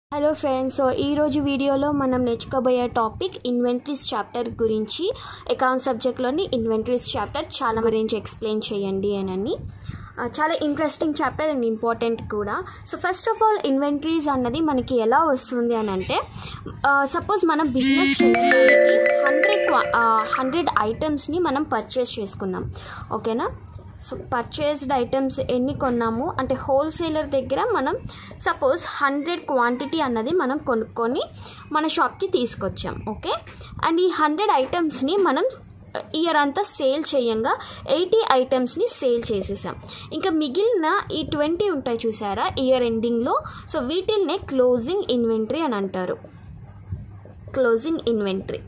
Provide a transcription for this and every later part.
Hello friends so ఈరోజు వీడియోలో మనం నేర్చుకోబోయే టాపిక్ ఇన్వెంటరీస్ చాప్టర్ గురించి అకౌంట్ సబ్జెక్ట్లోని ఇన్వెంటరీస్ చాప్టర్ చాలా గురించి ఎక్స్ప్లెయిన్ చేయండి అని ఆ, చాలా ఇంట్రెస్టింగ్ చాప్టర్ అండ్ ఇంపార్టెంట్ కూడా so first of all inventories అన్నది మనకి ఎలా వస్తుంది అని అంటే సపోజ్ మనం బిజినెస్ చేయడానికి హండ్రెడ్ హండ్రెడ్ ఐటమ్స్ని మనం పర్చేస్ చేసుకున్నాం ఓకేనా సో పర్చేస్డ్ ఐటమ్స్ ఎన్ని కొన్నాము అంటే హోల్సేలర్ దగ్గర మనం సపోజ్ హండ్రెడ్ క్వాంటిటీ అన్నది మనం కొనుక్కొని మన షాప్కి తీసుకొచ్చాం ఓకే అండ్ ఈ హండ్రెడ్ ఐటమ్స్ని మనం ఇయర్ అంతా సేల్ చేయంగా ఎయిటీ ఐటమ్స్ని సేల్ చేసేసాం ఇంకా మిగిలిన ఈ ట్వంటీ ఉంటాయి చూసారా ఇయర్ ఎండింగ్లో సో వీటిల్నే క్లోజింగ్ ఇన్వెంటరీ అని అంటారు క్లోజింగ్ ఇన్వెంటరీ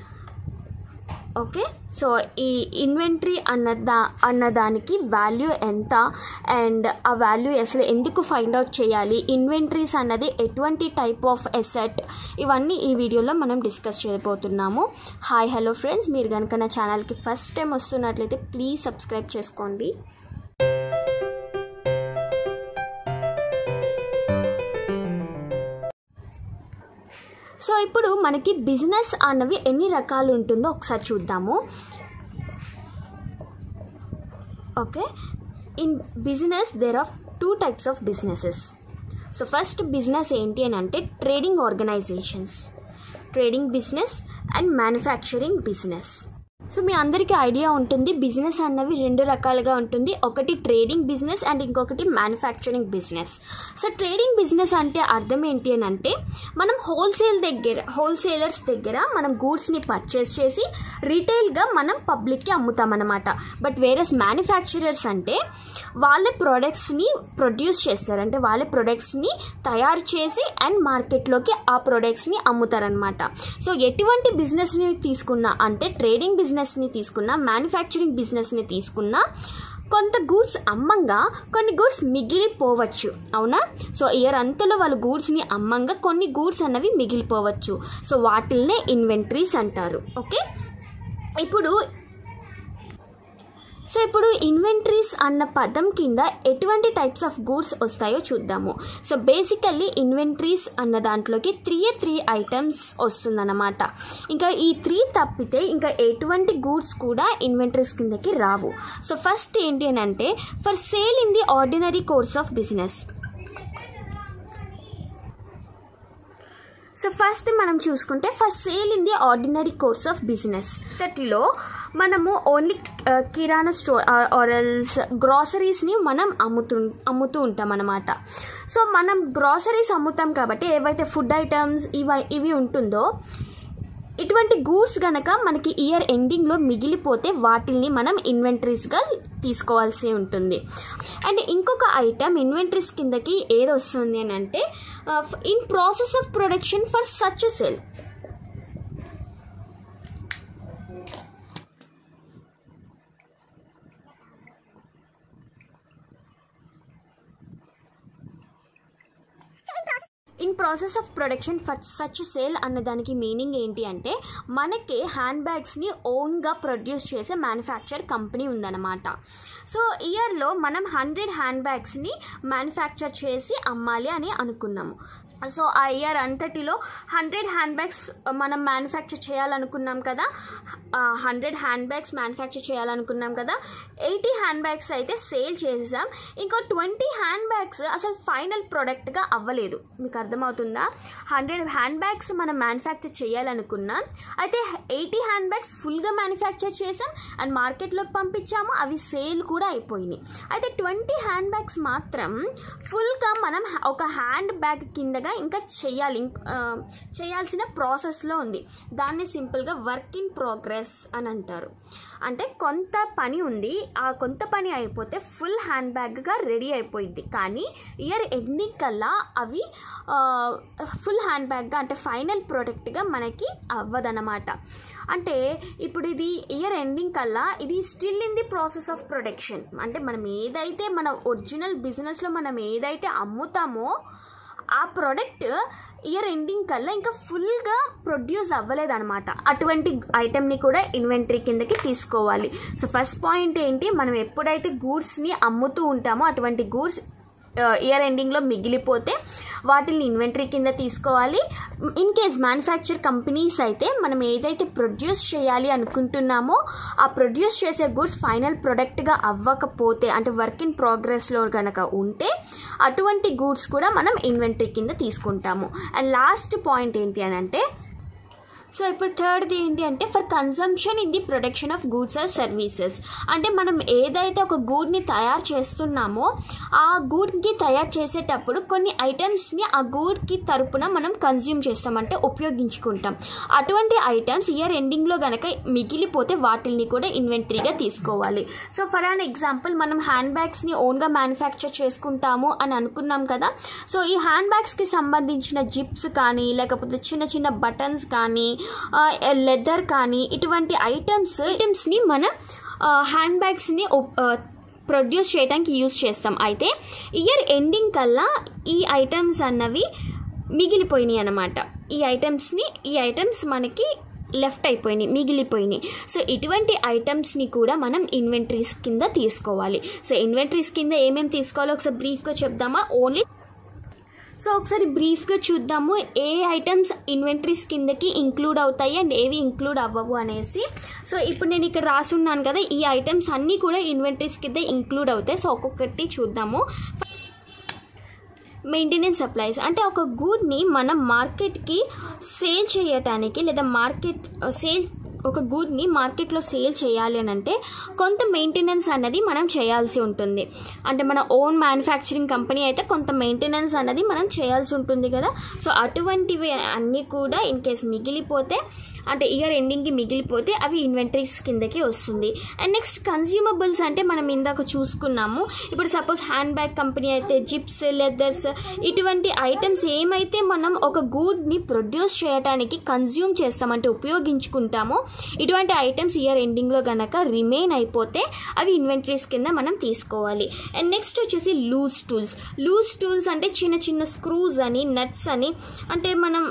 ఓకే సో ఈ ఇన్వెంటరీ అన్నదా అన్నదానికి వాల్యూ ఎంత అండ్ ఆ వాల్యూ అసలు ఎందుకు ఫైండ్ అవుట్ చేయాలి ఇన్వెంటరీస్ అన్నది ఎటువంటి టైప్ ఆఫ్ ఎసెట్ ఇవన్నీ ఈ వీడియోలో మనం డిస్కస్ చేయబోతున్నాము హాయ్ హలో ఫ్రెండ్స్ మీరు కనుక నా ఛానల్కి ఫస్ట్ టైం వస్తున్నట్లయితే ప్లీజ్ సబ్స్క్రైబ్ చేసుకోండి సో ఇప్పుడు మనకి బిజినెస్ అన్నవి ఎన్ని రకాలు ఉంటుందో ఒకసారి చూద్దాము okay in business there are two types of businesses so first business ఏంటి అని అంటే trading organisations trading business and manufacturing business so మీ అందరికీ ఐడియా ఉంటుంది బిజినెస్ అన్నవి రెండు రకాలుగా ఉంటుంది ఒకటి ట్రేడింగ్ బిజినెస్ అండ్ ఇంకొకటి manufacturing business so trading business అంటే అర్థం ఏంటి అని అంటే మనం హోల్సేల్ దగ్గర హోల్సేలర్స్ దగ్గర మనం గూడ్స్ని పర్చేస్ చేసి రీటైల్గా మనం పబ్లిక్కి అమ్ముతామన్నమాట బట్ వేరస్ మ్యానుఫ్యాక్చరర్స్ అంటే వాళ్ళ ప్రొడక్ట్స్ని ప్రొడ్యూస్ చేస్తారు అంటే వాళ్ళ ప్రొడక్ట్స్ని తయారు చేసి అండ్ మార్కెట్లోకి ఆ ప్రొడక్ట్స్ని అమ్ముతారనమాట సో ఎటువంటి బిజినెస్ని తీసుకున్నా అంటే ట్రేడింగ్ బిజినెస్ని తీసుకున్నా మ్యానుఫ్యాక్చరింగ్ బిజినెస్ని తీసుకున్నా కొంత గూడ్స్ అమ్మంగా కొన్ని గూడ్స్ మిగిలిపోవచ్చు అవునా సో ఇయర్ అంతలో వాళ్ళు గూడ్స్ని అమ్మంగా కొన్ని గూడ్స్ అన్నవి మిగిలిపోవచ్చు సో వాటిల్నే ఇన్వెంటరీస్ అంటారు ఓకే ఇప్పుడు సో ఇప్పుడు ఇన్వెంటరీస్ అన్న పదం కింద ఎటువంటి టైప్స్ ఆఫ్ గూడ్స్ వస్తాయో చూద్దాము సో బేసికల్లీ ఇన్వెంటరీస్ అన్న దాంట్లోకి త్రీ త్రీ ఐటమ్స్ వస్తుందన్నమాట ఇంకా ఈ త్రీ తప్పితే ఇంకా ఎటువంటి గూడ్స్ కూడా ఇన్వెంటరీస్ కిందకి రావు సో ఫస్ట్ ఏంటి అని అంటే for sale in the ordinary course of business so first మనం చూసుకుంటే first sale in the ordinary course of business దట్లో మనము ఓన్లీ కిరాణా స్టోర్ ఆరల్స్ గ్రాసరీస్ని మనం అమ్ముతూ అమ్ముతూ ఉంటాం అన్నమాట సో మనం గ్రాసరీస్ అమ్ముతాం కాబట్టి ఏవైతే ఫుడ్ ఐటమ్స్ ఇవి ఇవి ఉంటుందో ఇటువంటి గూడ్స్ గనక మనకి ఇయర్ ఎండింగ్లో మిగిలిపోతే వాటిల్ని మనం ఇన్వెంటరీస్గా తీసుకోవాల్సి ఉంటుంది అండ్ ఇంకొక ఐటమ్ ఇన్వెంటరీస్ కిందకి ఏది వస్తుంది అని అంటే in process of production for such sell in process of production for such sale అన్న దానికి మీనింగ్ ఏంటి అంటే మనకి హ్యాండ్ బ్యాగ్స్ని ఓన్గా ప్రొడ్యూస్ చేసే మ్యానుఫ్యాక్చర్ కంపెనీ ఉందన్నమాట సో ఇయర్లో మనం హండ్రెడ్ హ్యాండ్ బ్యాగ్స్ని మ్యానుఫ్యాక్చర్ చేసి అమ్మాలి అని అనుకున్నాము సో ఆ ఇయర్ అంతటిలో హండ్రెడ్ హ్యాండ్ బ్యాగ్స్ మనం మ్యానుఫ్యాక్చర్ చేయాలనుకున్నాం కదా హండ్రెడ్ హ్యాండ్ బ్యాగ్స్ మ్యానుఫ్యాక్చర్ చేయాలనుకున్నాం కదా ఎయిటీ హ్యాండ్ బ్యాగ్స్ అయితే సేల్ చేసేసాం ఇంకో ట్వంటీ హ్యాండ్ బ్యాగ్స్ అసలు ఫైనల్ ప్రోడక్ట్గా అవ్వలేదు మీకు అర్థమవుతుందా హండ్రెడ్ హ్యాండ్ బ్యాగ్స్ మనం మ్యానుఫ్యాక్చర్ చేయాలనుకున్నాం అయితే ఎయిటీ హ్యాండ్ బ్యాగ్స్ ఫుల్గా మ్యానుఫ్యాక్చర్ చేసాం అండ్ మార్కెట్లోకి పంపించాము అవి సేల్ కూడా అయిపోయినాయి అయితే ట్వంటీ హ్యాండ్ బ్యాగ్స్ మాత్రం ఫుల్గా మనం ఒక హ్యాండ్ బ్యాగ్ కిందగా ఇంకా చేయాలి చేయాల్సిన ప్రాసెస్లో ఉంది దాన్ని సింపుల్గా వర్క్ ఇన్ ప్రోగ్రెస్ అని అంటారు అంటే కొంత పని ఉంది ఆ కొంత పని అయిపోతే ఫుల్ హ్యాండ్ బ్యాగ్గా రెడీ అయిపోయింది కానీ ఇయర్ ఎండింగ్ కల్లా అవి ఫుల్ హ్యాండ్ బ్యాగ్గా అంటే ఫైనల్ ప్రోడక్ట్గా మనకి అవ్వదన్నమాట అంటే ఇప్పుడు ఇది ఇయర్ ఎండింగ్ కల్లా ఇది still in the process of production అంటే మనం ఏదైతే మన ఒరిజినల్ బిజినెస్లో మనం ఏదైతే అమ్ముతామో ఆ ప్రోడక్ట్ ఇయర్ ఎండింగ్ కల్లా ఇంకా ఫుల్గా ప్రొడ్యూస్ అవ్వలేదన్నమాట అటువంటి ఐటెంని కూడా ఇన్వెంటరీ కిందకి తీసుకోవాలి సో ఫస్ట్ పాయింట్ ఏంటి మనం ఎప్పుడైతే గూడ్స్ని అమ్ముతూ ఉంటామో అటువంటి గూడ్స్ ఇయర్ ఎండింగ్లో మిగిలిపోతే వాటిని ఇన్వెంటరీ కింద తీసుకోవాలి ఇన్ కేస్ మ్యానుఫ్యాక్చర్ కంపెనీస్ అయితే మనం ఏదైతే ప్రొడ్యూస్ చేయాలి అనుకుంటున్నామో ఆ ప్రొడ్యూస్ చేసే గుడ్స్ ఫైనల్ ప్రొడక్ట్గా అవ్వకపోతే అంటే వర్క్ ఇన్ ప్రోగ్రెస్లో కనుక ఉంటే అటువంటి గూడ్స్ కూడా మనం ఇన్వెంటరీ కింద తీసుకుంటాము అండ్ లాస్ట్ పాయింట్ ఏంటి అని అంటే సో ఇప్పుడు థర్డ్ది ఏంటి అంటే for consumption in the production of goods or services అంటే మనం ఏదైతే ఒక గూడ్ని తయారు చేస్తున్నామో ఆ గూడ్కి తయారు చేసేటప్పుడు కొన్ని ఐటమ్స్ని ఆ గూడ్కి తరపున మనం కన్జ్యూమ్ చేస్తాం అంటే ఉపయోగించుకుంటాం అటువంటి ఐటమ్స్ ఇయర్ ఎండింగ్లో కనుక మిగిలిపోతే వాటిని కూడా ఇన్వెంటరీగా తీసుకోవాలి సో ఫర్ అన్ ఎగ్జాంపుల్ మనం హ్యాండ్ బ్యాగ్స్ని ఓన్గా మ్యానుఫ్యాక్చర్ చేసుకుంటాము అని అనుకున్నాం కదా సో ఈ హ్యాండ్ బ్యాగ్స్కి సంబంధించిన జిప్స్ కానీ లేకపోతే చిన్న చిన్న బటన్స్ కానీ లెదర్ కానీ ఇటువంటి ఐటమ్స్ ఐటమ్స్ని మనం హ్యాండ్ బ్యాగ్స్ని ప్రొడ్యూస్ చేయడానికి యూస్ చేస్తాం అయితే ఇయర్ ఎండింగ్ కల్లా ఈ ఐటమ్స్ అన్నవి మిగిలిపోయినాయి అన్నమాట ఈ ఐటమ్స్ని ఈ ఐటమ్స్ మనకి లెఫ్ట్ అయిపోయినాయి మిగిలిపోయినాయి సో ఇటువంటి ఐటమ్స్ని కూడా మనం ఇన్వెంటరీస్ కింద తీసుకోవాలి సో ఇన్వెంటరీస్ కింద ఏమేమి తీసుకోవాలో ఒకసారి బ్రీఫ్గా చెప్దామా ఓన్లీ సో ఒకసారి బ్రీఫ్గా చూద్దాము ఏ ఐటమ్స్ ఇన్వెంటరీస్ కిందకి ఇంక్లూడ్ అవుతాయి అండ్ ఏవి ఇంక్లూడ్ అవ్వవు అనేసి సో ఇప్పుడు నేను ఇక్కడ రాసున్నాను కదా ఈ ఐటమ్స్ అన్నీ కూడా ఇన్వెంటరీస్ కింద ఇంక్లూడ్ అవుతాయి సో ఒక్కొక్కటి చూద్దాము మెయింటెనెన్స్ సప్లైస్ అంటే ఒక గూడ్ని మనం మార్కెట్కి సేల్ చేయటానికి లేదా మార్కెట్ సేల్ ఒక గూడ్ని మార్కెట్లో సేల్ చేయాలి అని అంటే కొంత మెయింటెనెన్స్ అన్నది మనం చేయాల్సి ఉంటుంది అంటే మన ఓన్ మ్యానుఫ్యాక్చరింగ్ కంపెనీ అయితే కొంత మెయింటెనెన్స్ అన్నది మనం చేయాల్సి ఉంటుంది కదా సో అటువంటివి అన్నీ కూడా ఇన్ కేస్ మిగిలిపోతే అంటే ఇయర్ ఎండింగ్కి మిగిలిపోతే అవి ఇన్వెంటరీస్ కిందకి వస్తుంది అండ్ నెక్స్ట్ కన్జ్యూమబుల్స్ అంటే మనం ఇందాక చూసుకున్నాము ఇప్పుడు సపోజ్ హ్యాండ్ బ్యాగ్ కంపెనీ అయితే జిప్స్ లెదర్స్ ఇటువంటి ఐటమ్స్ ఏమైతే మనం ఒక గూడ్ని ప్రొడ్యూస్ చేయడానికి కన్జ్యూమ్ చేస్తామంటే ఉపయోగించుకుంటామో ఇటువంటి ఐటమ్స్ ఇయర్ ఎండింగ్లో గనక రిమైన్ అయిపోతే అవి ఇన్వెంటరీస్ కింద మనం తీసుకోవాలి అండ్ నెక్స్ట్ వచ్చేసి లూజ్ టూల్స్ లూజ్ టూల్స్ అంటే చిన్న చిన్న స్క్రూస్ అని నట్స్ అని అంటే మనం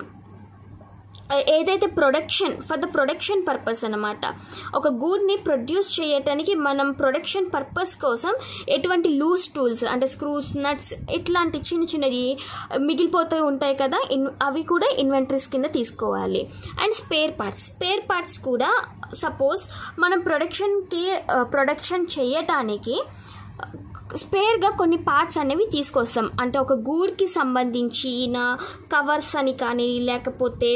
ఏదైతే production for the production purpose అనమాట ఒక గూడ్ని ప్రొడ్యూస్ చేయటానికి మనం ప్రొడక్షన్ పర్పస్ కోసం ఎటువంటి లూజ్ టూల్స్ అంటే స్క్రూస్ నట్స్ ఇట్లాంటి చిన్న చిన్నవి మిగిలిపోతూ ఉంటాయి కదా ఇన్ అవి కూడా ఇన్వెంటరీస్ కింద తీసుకోవాలి and spare parts spare parts కూడా సపోజ్ మనం ప్రొడక్షన్కి ప్రొడక్షన్ చేయటానికి స్పేర్గా కొన్ని పార్ట్స్ అనేవి తీసుకొస్తాం అంటే ఒక గూడ్కి సంబంధించిన కవర్స్ అని కానీ లేకపోతే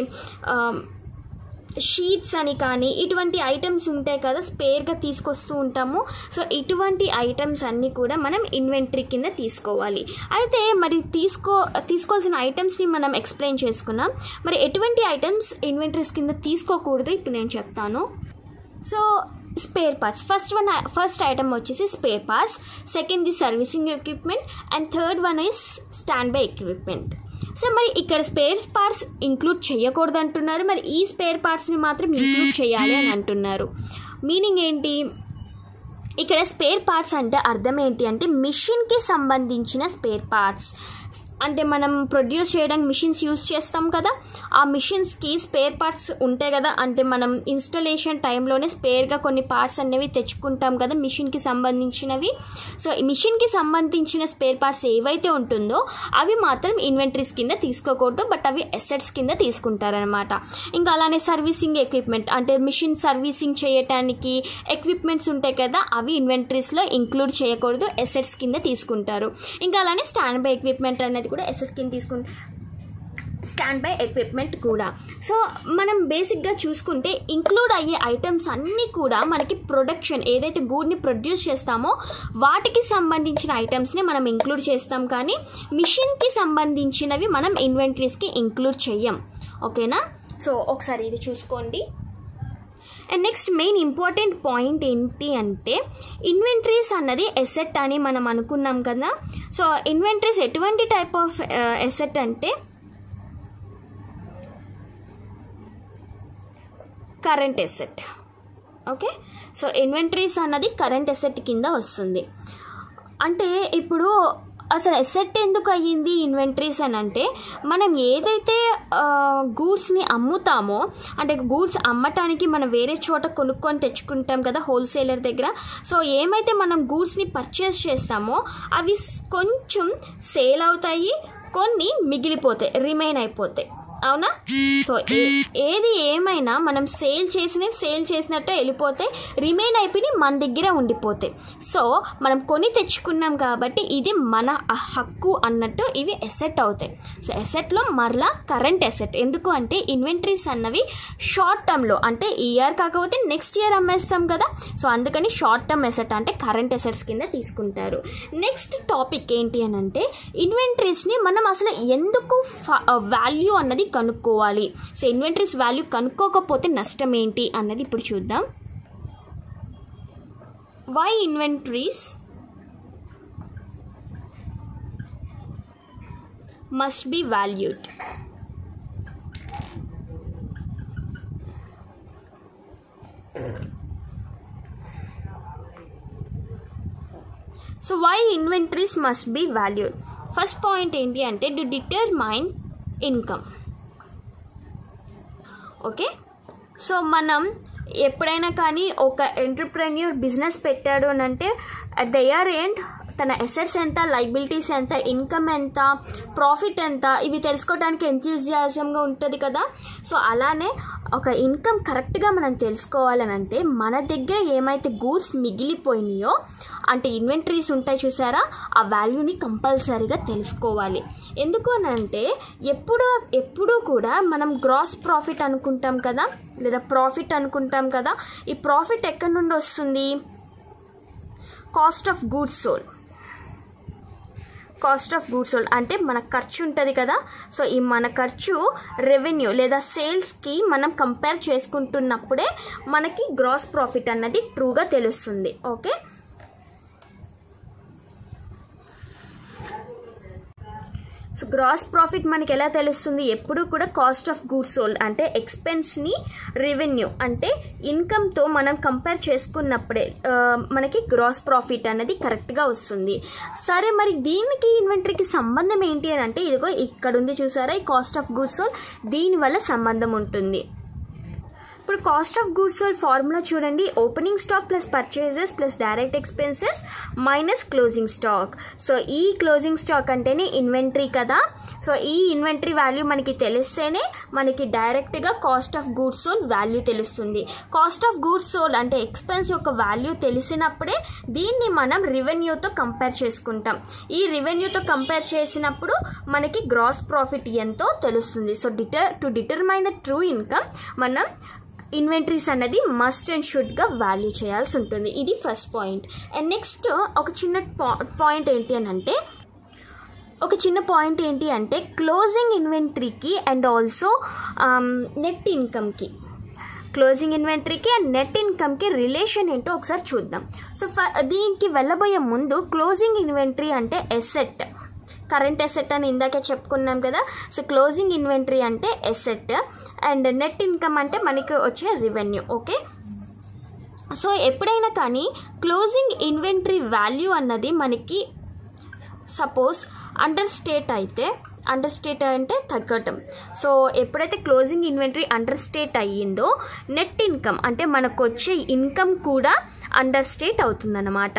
షీట్స్ అని కానీ ఇటువంటి ఐటమ్స్ ఉంటాయి కదా స్పేర్గా తీసుకొస్తూ ఉంటాము సో ఇటువంటి ఐటమ్స్ అన్నీ కూడా మనం ఇన్వెంటరీ కింద తీసుకోవాలి అయితే మరి తీసుకో తీసుకోవాల్సిన ఐటమ్స్ని మనం ఎక్స్ప్లెయిన్ చేసుకున్నాం మరి ఎటువంటి ఐటమ్స్ ఇన్వెంటరీస్ కింద తీసుకోకూడదు ఇప్పుడు నేను చెప్తాను so spare parts first one first item వచ్చేసి spare parts second the servicing equipment and third one is standby equipment so మరి ఇక్కడ స్పేర్ పార్ట్స్ ఇంక్లూడ్ చేయకూడదు అంటున్నారు మరి ఈ స్పేర్ పార్ట్స్ని మాత్రం ఇంక్లూడ్ చేయాలి అని అంటున్నారు మీనింగ్ ఏంటి ఇక్కడ స్పేర్ పార్ట్స్ అంటే అర్థం ఏంటి అంటే మిషన్కి సంబంధించిన స్పేర్ పార్ట్స్ అంటే మనం ప్రొడ్యూస్ చేయడానికి మిషన్స్ యూస్ చేస్తాం కదా ఆ మిషన్స్కి స్పేర్ పార్ట్స్ ఉంటాయి కదా అంటే మనం ఇన్స్టలేషన్ టైంలోనే స్పేర్గా కొన్ని పార్ట్స్ అనేవి తెచ్చుకుంటాం కదా మిషన్కి సంబంధించినవి సో ఈ మిషన్కి సంబంధించిన స్పేర్ పార్ట్స్ ఏవైతే ఉంటుందో అవి మాత్రం ఇన్వెంటరీస్ కింద తీసుకోకూడదు బట్ అవి ఎసెట్స్ కింద తీసుకుంటారనమాట ఇంకా అలానే సర్వీసింగ్ ఎక్విప్మెంట్ అంటే మిషన్ సర్వీసింగ్ చేయటానికి ఎక్విప్మెంట్స్ ఉంటాయి కదా అవి ఇన్వెంటరీస్లో ఇంక్లూడ్ చేయకూడదు ఎసెట్స్ కింద తీసుకుంటారు ఇంకా అలానే స్టాండ్ బై ఎక్విప్మెంట్ అనేది కూడా ఎసెట్ కింద తీసుకుంటారు స్టాండ్ బై ఎక్విప్మెంట్ కూడా సో మనం బేసిక్గా చూసుకుంటే ఇంక్లూడ్ అయ్యే ఐటమ్స్ అన్నీ కూడా మనకి ప్రొడక్షన్ ఏదైతే గూడ్ని ప్రొడ్యూస్ చేస్తామో వాటికి సంబంధించిన ఐటమ్స్ని మనం ఇంక్లూడ్ చేస్తాం కానీ మిషన్కి సంబంధించినవి మనం ఇన్వెంటరీస్కి ఇంక్లూడ్ చెయ్యం ఓకేనా సో ఒకసారి ఇది చూసుకోండి and next main important point ఏంటి అంటే ఇన్వెంటరీస్ అన్నది ఎసెట్ అని మనం అనుకున్నాం కదా సో ఇన్వెంటరీస్ ఎటువంటి టైప్ ఆఫ్ ఎసెట్ అంటే current asset okay so inventories అన్నది కరెంట్ ఎసెట్ కింద వస్తుంది అంటే ఇప్పుడు అసలు ఎసెట్ ఎందుకు అయ్యింది ఇన్వెంటరీస్ అని అంటే మనం ఏదైతే గూడ్స్ని అమ్ముతామో అంటే గూడ్స్ అమ్మటానికి మనం వేరే చోట కొనుక్కొని తెచ్చుకుంటాం కదా హోల్సేలర్ దగ్గర సో ఏమైతే మనం గూడ్స్ని పర్చేస్ చేస్తామో అవి స్- కొంచెం సేల్ అవుతాయి కొన్ని మిగిలిపోతాయి రిమైన్ అయిపోతాయి అవునా సో ఏ- ఏది ఏమైనా మనం సేల్ చేసినవి సేల్ చేసినట్టు వెళ్ళిపోతే రిమైన్ అయిపోయి మన దగ్గర ఉండిపోతాయి సో మనం కొని తెచ్చుకున్నాం కాబట్టి ఇది మన హక్కు అన్నట్టు ఇవి ఎసెట్ అవుతాయి సో ఎసెట్లో మరలా కరెంట్ ఎసెట్ ఎందుకు అంటే ఇన్వెంటరీస్ అన్నవి షార్ట్ టర్మ్లో అంటే ఇయర్ కాకపోతే నెక్స్ట్ ఇయర్ అమ్మేస్తాం కదా సో అందుకని షార్ట్ టర్మ్ ఎసెట్ అంటే కరెంట్ ఎసెట్స్ కింద తీసుకుంటారు నెక్స్ట్ టాపిక్ ఏంటి అని అంటే ఇన్వెంటరీస్ని మనం అసలు ఎందుకు వాల్యూ అన్నది కనుక్కోవాలి సో ఇన్వెంటరీస్ వాల్యూ కనుక్కోకపోతే నష్టం ఏంటి అన్నది ఇప్పుడు చూద్దాం why inventories must be valued so why inventories must be valued first point ఏంటి అంటే to determine income okay so మనం ఎప్పుడైనా కానీ ఒక ఎంటర్ప్రెన్యూర్ బిజినెస్ పెట్టాడు అని అంటే అట్ ద ఇయర్ ఎండ్ తన ఎసెట్స్ ఎంత లైబిలిటీస్ ఎంత ఇన్కమ్ ఎంత ప్రాఫిట్ ఎంత ఇవి తెలుసుకోవడానికి ఎంతూజియాజంగా ఉంటుంది కదా సో అలానే ఒక ఇన్కమ్ కరెక్ట్గా మనం తెలుసుకోవాలని అంటే మన దగ్గర ఏమైతే గూడ్స్ మిగిలిపోయినాయో అంటే ఇన్వెంటరీస్ ఉంటాయి చూసారా ఆ వాల్యూని కంపల్సరీగా తెలుసుకోవాలి ఎందుకు అని అంటే ఎప్పుడు ఎప్పుడూ కూడా మనం గ్రాస్ ప్రాఫిట్ అనుకుంటాం కదా లేదా ప్రాఫిట్ అనుకుంటాం కదా ఈ ప్రాఫిట్ ఎక్కడి నుండి వస్తుంది cost of goods sold cost of goods sold అంటే మన ఖర్చు ఉంటుంది కదా సో ఈ మన ఖర్చు రెవెన్యూ లేదా సేల్స్కి మనం కంపేర్ చేసుకుంటున్నప్పుడే మనకి గ్రాస్ ప్రాఫిట్ అన్నది ట్రూగా తెలుస్తుంది ఓకే సో గ్రాస్ ప్రాఫిట్ మనకి ఎలా తెలుస్తుంది ఎప్పుడు కూడా కాస్ట్ ఆఫ్ గూడ్స్ సోల్డ్ అంటే ఎక్స్పెన్స్ని రెవెన్యూ అంటే ఇన్కమ్తో మనం కంపేర్ చేసుకున్నప్పుడే ఆ, మనకి గ్రాస్ ప్రాఫిట్ అనేది కరెక్ట్గా వస్తుంది సరే మరి దీనికి ఇన్వెంటరీకి సంబంధం ఏంటి అని అంటే ఇదిగో ఇక్కడ ఉంది చూసారా ఈ కాస్ట్ ఆఫ్ గూడ్స్ సోల్డ్ దీనివల్ల సంబంధం ఉంటుంది ఇప్పుడు cost of goods sold formula చూడండి opening stock plus purchases plus direct expenses minus closing stock so ఈ క్లోజింగ్ స్టాక్ అంటేనే ఇన్వెంటరీ కదా సో ఈ ఇన్వెంటరీ వాల్యూ మనకి తెలిస్తేనే మనకి డైరెక్ట్గా cost of goods sold value తెలుస్తుంది కాస్ట్ ఆఫ్ గూడ్స్ సోల్డ్ అంటే ఎక్స్పెన్స్ యొక్క వాల్యూ తెలిసినప్పుడే దీన్ని మనం రెవెన్యూతో కంపేర్ చేసుకుంటాం ఈ రెవెన్యూతో కంపేర్ చేసినప్పుడు మనకి గ్రాస్ ప్రాఫిట్ ఎంతో తెలుస్తుంది so deter to determine the true income మనం ఇన్వెంటరీస్ అన్నది మస్ట్ అండ్ షుడ్గా వాల్యూ చేయాల్సి ఉంటుంది ఇది ఫస్ట్ పాయింట్ అండ్ నెక్స్ట్ ఒక చిన్న పాయింట్ ఏంటి అని అంటే ఒక చిన్న పాయింట్ ఏంటి అంటే క్లోజింగ్ ఇన్వెంటరీకి అండ్ ఆల్సో నెట్ ఇన్కమ్కి క్లోజింగ్ ఇన్వెంటరీకి అండ్ నెట్ ఇన్కమ్కి రిలేషన్ ఏంటో ఒకసారి చూద్దాం సో ఫ దీనికి వెళ్ళబోయే ముందు క్లోజింగ్ ఇన్వెంటరీ అంటే ఎసెట్ కరెంట్ ఎసెట్ అని ఇందాకే చెప్పుకున్నాం కదా సో క్లోజింగ్ ఇన్వెంటరీ అంటే ఎసెట్ అండ్ నెట్ ఇన్కమ్ అంటే మనకి వచ్చే రెవెన్యూ ఓకే సో ఎప్పుడైనా కానీ క్లోజింగ్ ఇన్వెంటరీ వాల్యూ అన్నది మనకి సపోజ్ అండర్ స్టేట్ అయితే అండర్ స్టేట్ అంటే తగ్గటం సో ఎప్పుడైతే క్లోజింగ్ ఇన్వెంటరీ అండర్ స్టేట్ అయ్యిందో నెట్ ఇన్కమ్ అంటే మనకు వచ్చే ఇన్కమ్ కూడా అండర్ స్టేట్ అవుతుందన్నమాట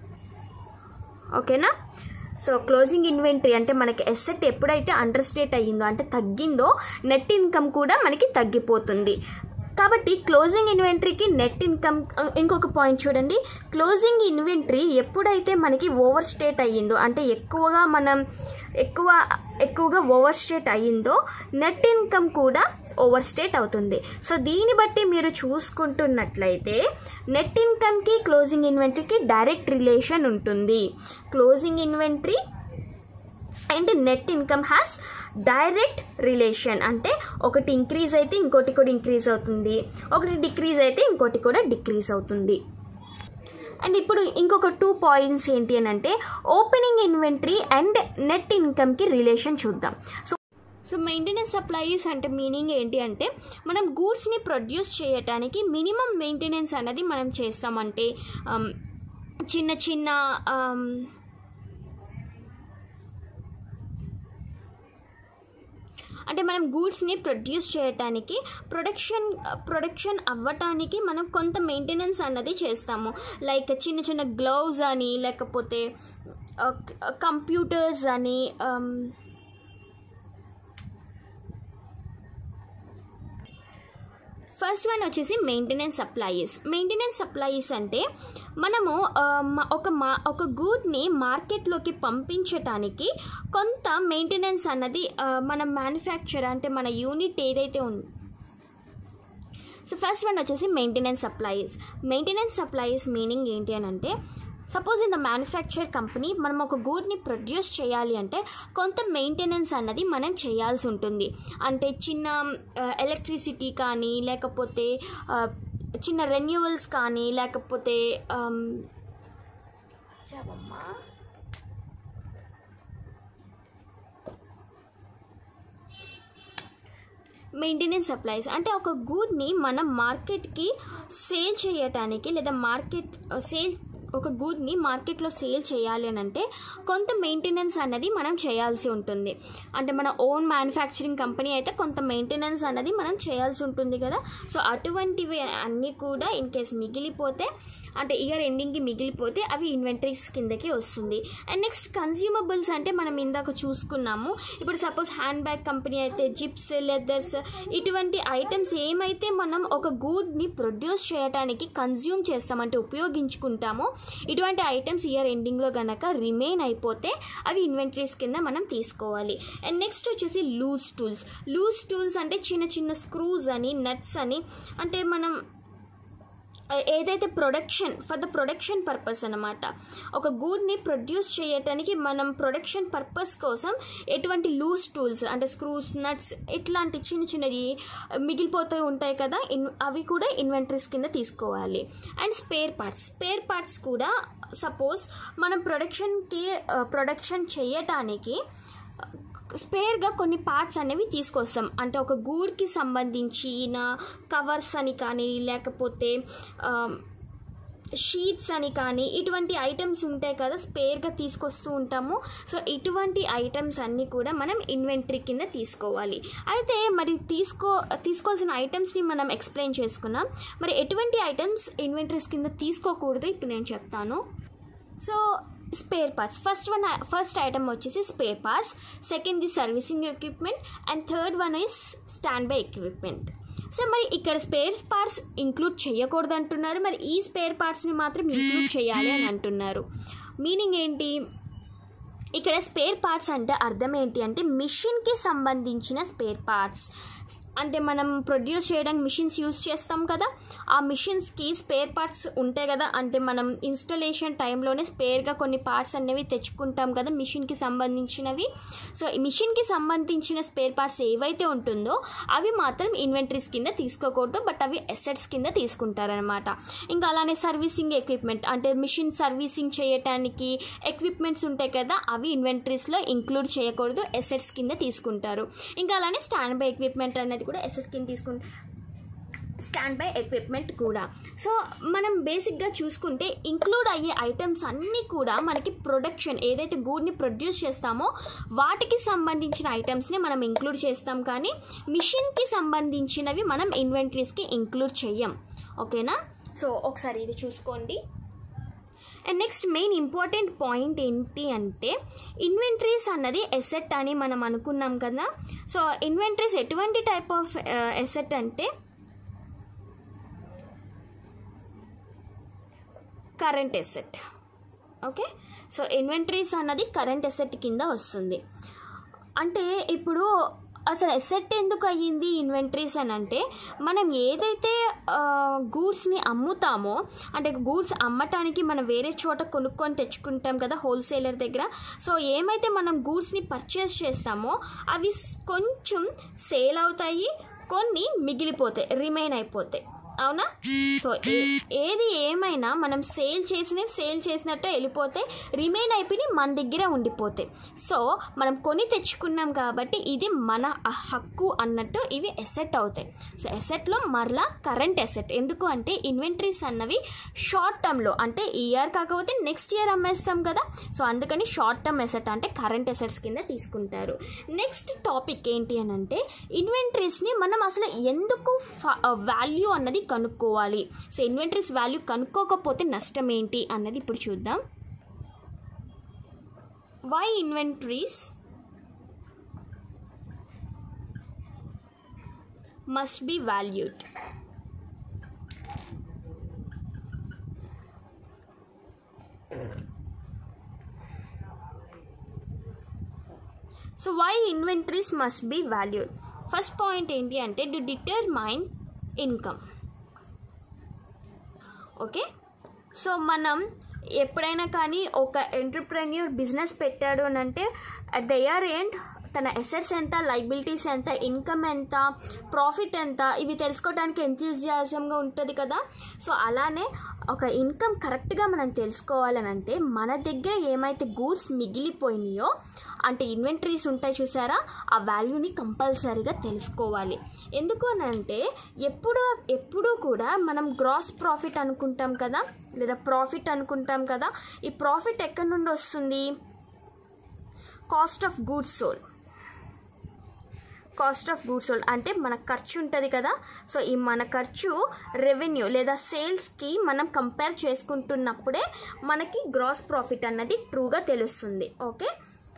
ఓకేనా సో క్లోజింగ్ ఇన్వెంటరీ అంటే మనకి ఎసెట్ ఎప్పుడైతే అండర్ స్టేట్ అయ్యిందో అంటే తగ్గిందో నెట్ ఇన్కమ్ కూడా మనకి తగ్గిపోతుంది కాబట్టి క్లోజింగ్ ఇన్వెంటరీకి నెట్ ఇన్కమ్ ఇంకొక పాయింట్ చూడండి క్లోజింగ్ ఇన్వెంటరీ ఎప్పుడైతే మనకి ఓవర్ స్టేట్ అయ్యిందో అంటే ఎక్కువగా మనం ఎక్కువ ఎక్కువగా ఓవర్ స్టేట్ అయ్యిందో నెట్ ఇన్కమ్ కూడా ఓవర్ స్టేట్ అవుతుంది సో దీన్ని బట్టి మీరు చూసుకుంటున్నట్లయితే నెట్ ఇన్కమ్కి క్లోజింగ్ ఇన్వెంటరీకి డైరెక్ట్ రిలేషన్ ఉంటుంది closing inventory and net income has direct relation అంటే ఒకటి ఇంక్రీజ్ అయితే ఇంకోటి కూడా ఇంక్రీజ్ అవుతుంది ఒకటి డిక్రీజ్ అయితే ఇంకోటి కూడా డిక్రీజ్ అవుతుంది అండ్ ఇప్పుడు ఇంకొక టూ పాయింట్స్ ఏంటి అని అంటే ఓపెనింగ్ ఇన్వెంటరీ అండ్ నెట్ ఇన్కమ్కి రిలేషన్ చూద్దాం సో సో మెయింటెనెన్స్ సప్లైస్ అంటే మీనింగ్ ఏంటి అంటే మనం గూడ్స్ని ప్రొడ్యూస్ చేయటానికి మినిమం మెయింటెనెన్స్ అనేది మనం చేస్తామంటే ఆమ్, చిన్న చిన్న ఆమ్, అంటే మనం గూడ్స్ని ప్రొడ్యూస్ చేయటానికి ప్రొడక్షన్ ప్రొడక్షన్ అవ్వటానికి మనం కొంత మెయింటెనెన్స్ అన్నది చేస్తాము లైక్ చిన్న చిన్న గ్లౌజ్ అని లేకపోతే కంప్యూటర్స్ అని um, ఫస్ట్ వన్ వచ్చేసి మెయింటెనెన్స్ సప్లైస్ మెయింటెనెన్స్ సప్లైస్ అంటే మనము ఆ, మ- ఒక మా ఒక గూడ్ని మార్కెట్లోకి పంపించటానికి కొంత మెయింటెనెన్స్ అన్నది ఆ, మన మ్యానుఫ్యాక్చర్ అంటే మన యూనిట్ ఏదైతే ఉంది సో ఫస్ట్ వన్ వచ్చేసి maintenance supplies maintenance supplies meaning ఏంటి అని అంటే suppose in the manufacture company మనం ఒక గూడ్ని ప్రొడ్యూస్ చేయాలి అంటే కొంత మెయింటెనెన్స్ అన్నది మనం చేయాల్సి ఉంటుంది అంటే చిన్న ఎలక్ట్రిసిటీ కానీ లేకపోతే ఆ, చిన్న రెన్యువల్స్ కానీ లేకపోతే ఆమ్, చావమ్మా. మెయింటెనెన్స్ సప్లైస్ అంటే ఒక గూడ్ని మనం మార్కెట్కి సేల్ చేయటానికి లేదా మార్కెట్ సేల్ ఒక గూడ్ని మార్కెట్లో సేల్ చేయాలి అని అంటే కొంత మెయింటెనెన్స్ అన్నది మనం చేయాల్సి ఉంటుంది అంటే మన ఓన్ మ్యానుఫ్యాక్చరింగ్ కంపెనీ అయితే కొంత మెయింటెనెన్స్ అన్నది మనం చేయాల్సి ఉంటుంది కదా సో అటువంటివి అన్నీ కూడా ఇన్ కేస్ మిగిలిపోతే అంటే ఇయర్ ఎండింగ్కి మిగిలిపోతే అవి ఇన్వెంటరీస్ కిందకి వస్తుంది అండ్ నెక్స్ట్ కన్జ్యూమబుల్స్ అంటే మనం ఇందాక చూసుకున్నాము ఇప్పుడు సపోజ్ హ్యాండ్ బ్యాగ్ కంపెనీ అయితే జిప్స్ లెదర్స్ ఇటువంటి ఐటమ్స్ ఏమైతే మనం ఒక గూడ్ని ప్రొడ్యూస్ చేయడానికి కన్జ్యూమ్ చేస్తామంటే ఉపయోగించుకుంటామో ఇటువంటి ఐటమ్స్ ఇయర్ ఎండింగ్లో గనక రిమైన్ అయిపోతే అవి ఇన్వెంటరీస్ కింద మనం తీసుకోవాలి అండ్ నెక్స్ట్ వచ్చేసి లూజ్ టూల్స్ లూజ్ టూల్స్ అంటే చిన్న చిన్న స్క్రూస్ అని నట్స్ అని అంటే మనం ఏదైతే production for the production purpose అనమాట ఒక గూడ్ని ప్రొడ్యూస్ చేయటానికి మనం ప్రొడక్షన్ పర్పస్ కోసం ఎటువంటి లూజ్ టూల్స్ అంటే స్క్రూస్ నట్స్ ఇట్లాంటి చిన్న చిన్నవి మిగిలిపోతూ ఉంటాయి కదా ఇన్ అవి కూడా ఇన్వెంటరీస్ కింద తీసుకోవాలి and spare parts spare parts కూడా సపోజ్ మనం ప్రొడక్షన్కి ప్రొడక్షన్ చేయటానికి స్పేర్గా కొన్ని పార్ట్స్ అనేవి తీసుకొస్తాం అంటే ఒక గూడ్కి సంబంధించిన కవర్స్ అని కానీ లేకపోతే షీట్స్ అని కానీ ఇటువంటి ఐటమ్స్ ఉంటాయి కదా స్పేర్గా తీసుకొస్తూ ఉంటాము సో ఇటువంటి ఐటమ్స్ అన్నీ కూడా మనం ఇన్వెంటరీ కింద తీసుకోవాలి అయితే మరి తీసుకో తీసుకోవాల్సిన ఐటమ్స్ని మనం ఎక్స్ప్లెయిన్ చేసుకున్నాం మరి ఎటువంటి ఐటమ్స్ ఇన్వెంటరీస్ కింద తీసుకోకూడదు ఇప్పుడు నేను చెప్తాను so spare parts first one first item వచ్చేసి spare parts second the servicing equipment and third one is standby equipment so మరి ఇక్కడ స్పేర్ పార్ట్స్ ఇంక్లూడ్ చేయకూడదు అంటున్నారు మరి ఈ స్పేర్ పార్ట్స్ని మాత్రం ఇంక్లూడ్ చేయాలి అని అంటున్నారు మీనింగ్ ఏంటి ఇక్కడ స్పేర్ పార్ట్స్ అంటే అర్థం ఏంటి అంటే మిషన్కి సంబంధించిన స్పేర్ పార్ట్స్ అంటే మనం ప్రొడ్యూస్ చేయడానికి మిషన్స్ యూస్ చేస్తాం కదా ఆ మిషన్స్కి స్పేర్ పార్ట్స్ ఉంటాయి కదా అంటే మనం ఇన్స్టలేషన్ టైంలోనే స్పేర్గా కొన్ని పార్ట్స్ అనేవి తెచ్చుకుంటాం కదా మిషన్కి సంబంధించినవి సో ఈ మిషన్కి సంబంధించిన స్పేర్ పార్ట్స్ ఏవైతే ఉంటుందో అవి మాత్రం ఇన్వెంటరీస్ కింద తీసుకోకూడదు బట్ అవి ఎసెట్స్ కింద తీసుకుంటారనమాట ఇంకా అలానే సర్వీసింగ్ ఎక్విప్మెంట్ అంటే మిషన్ సర్వీసింగ్ చేయటానికి ఎక్విప్మెంట్స్ ఉంటాయి కదా అవి ఇన్వెంటరీస్లో ఇంక్లూడ్ చేయకూడదు ఎసెట్స్ కింద తీసుకుంటారు ఇంకా అలానే స్టాండ్ బై ఎక్విప్మెంట్ అనేది కూడా ఎసెట్ కింద తీసుకుంటారు స్టాండ్ బై ఎక్విప్మెంట్ కూడా సో మనం బేసిక్గా చూసుకుంటే ఇంక్లూడ్ అయ్యే ఐటమ్స్ అన్నీ కూడా మనకి ప్రొడక్షన్ ఏదైతే గూడ్ని ప్రొడ్యూస్ చేస్తామో వాటికి సంబంధించిన ఐటమ్స్ని మనం ఇంక్లూడ్ చేస్తాం కానీ మిషన్కి సంబంధించినవి మనం ఇన్వెంటరీస్కి ఇంక్లూడ్ చెయ్యం ఓకేనా సో ఒకసారి ఇది చూసుకోండి and next main important point ఏంటి అంటే ఇన్వెంటరీస్ అన్నది ఎసెట్ అని మనం అనుకున్నాం కదా సో ఇన్వెంటరీస్ ఎటువంటి టైప్ ఆఫ్ ఎసెట్ అంటే current asset okay so inventories అన్నది కరెంట్ ఎసెట్ కింద వస్తుంది అంటే ఇప్పుడు అసలు ఎసెట్ ఎందుకు అయ్యింది ఇన్వెంటరీస్ అని అంటే మనం ఏదైతే గూడ్స్ని అమ్ముతామో అంటే గూడ్స్ అమ్మటానికి మనం వేరే చోట కొనుక్కొని తెచ్చుకుంటాం కదా హోల్సేలర్ దగ్గర సో ఏమైతే మనం గూడ్స్ని పర్చేస్ చేస్తామో అవి స్- కొంచెం సేల్ అవుతాయి కొన్ని మిగిలిపోతాయి రిమైన్ అయిపోతాయి అవునా సో ఏ- ఏది ఏమైనా మనం సేల్ చేసినవి సేల్ చేసినట్టే వెళ్ళిపోతే రిమైన్ అయిపోయి మన దగ్గర ఉండిపోతాయి సో మనం కొని తెచ్చుకున్నాం కాబట్టి ఇది మన హక్కు అన్నట్టు ఇవి ఎసెట్ అవుతాయి సో ఎసెట్లో మరలా కరెంట్ ఎసెట్ ఎందుకు అంటే ఇన్వెంటరీస్ అన్నవి షార్ట్ టర్మ్లో అంటే ఈ ఇయర్ కాకపోతే నెక్స్ట్ ఇయర్ అమ్మేస్తాం కదా సో అందుకని షార్ట్ టర్మ్ ఎసెట్ అంటే కరెంట్ ఎసెట్స్ కింద తీసుకుంటారు నెక్స్ట్ టాపిక్ ఏంటి అని అంటే ఇన్వెంటరీస్ని మనం అసలు ఎందుకు వాల్యూ అన్నది కనుక్కోవాలి సో ఇన్వెంటరీస్ వాల్యూ కనుక్కోకపోతే నష్టం ఏంటి అన్నది ఇప్పుడు చూద్దాం why inventories must be valued so why inventories must be valued first point ఏంటి అంటే to determine income okay so మనం ఎప్పుడైనా కానీ ఒక ఎంటర్ప్రెన్యూర్ బిజినెస్ పెట్టాడు అని అంటే అట్ ద ఇయర్ ఎండ్ తన ఎసెట్స్ ఎంత లైబిలిటీస్ ఎంత ఇన్కమ్ ఎంత ప్రాఫిట్ ఎంత ఇవి తెలుసుకోవడానికి ఎంతూజియాజంగా ఉంటుంది కదా సో అలానే ఒక ఇన్కమ్ కరెక్ట్గా మనం తెలుసుకోవాలని అంటే మన దగ్గర ఏమైతే గూడ్స్ మిగిలిపోయినాయో అంటే ఇన్వెంటరీస్ ఉంటాయి చూసారా ఆ వాల్యూని కంపల్సరీగా తెలుసుకోవాలి ఎందుకు అని అంటే ఎప్పుడు ఎప్పుడూ కూడా మనం గ్రాస్ ప్రాఫిట్ అనుకుంటాం కదా లేదా ప్రాఫిట్ అనుకుంటాం కదా ఈ ప్రాఫిట్ ఎక్కడి నుండి వస్తుంది cost of goods sold cost of goods sold అంటే మన ఖర్చు ఉంటుంది కదా సో ఈ మన ఖర్చు రెవెన్యూ లేదా సేల్స్కి మనం కంపేర్ చేసుకుంటున్నప్పుడే మనకి గ్రాస్ ప్రాఫిట్ అన్నది ట్రూగా తెలుస్తుంది ఓకే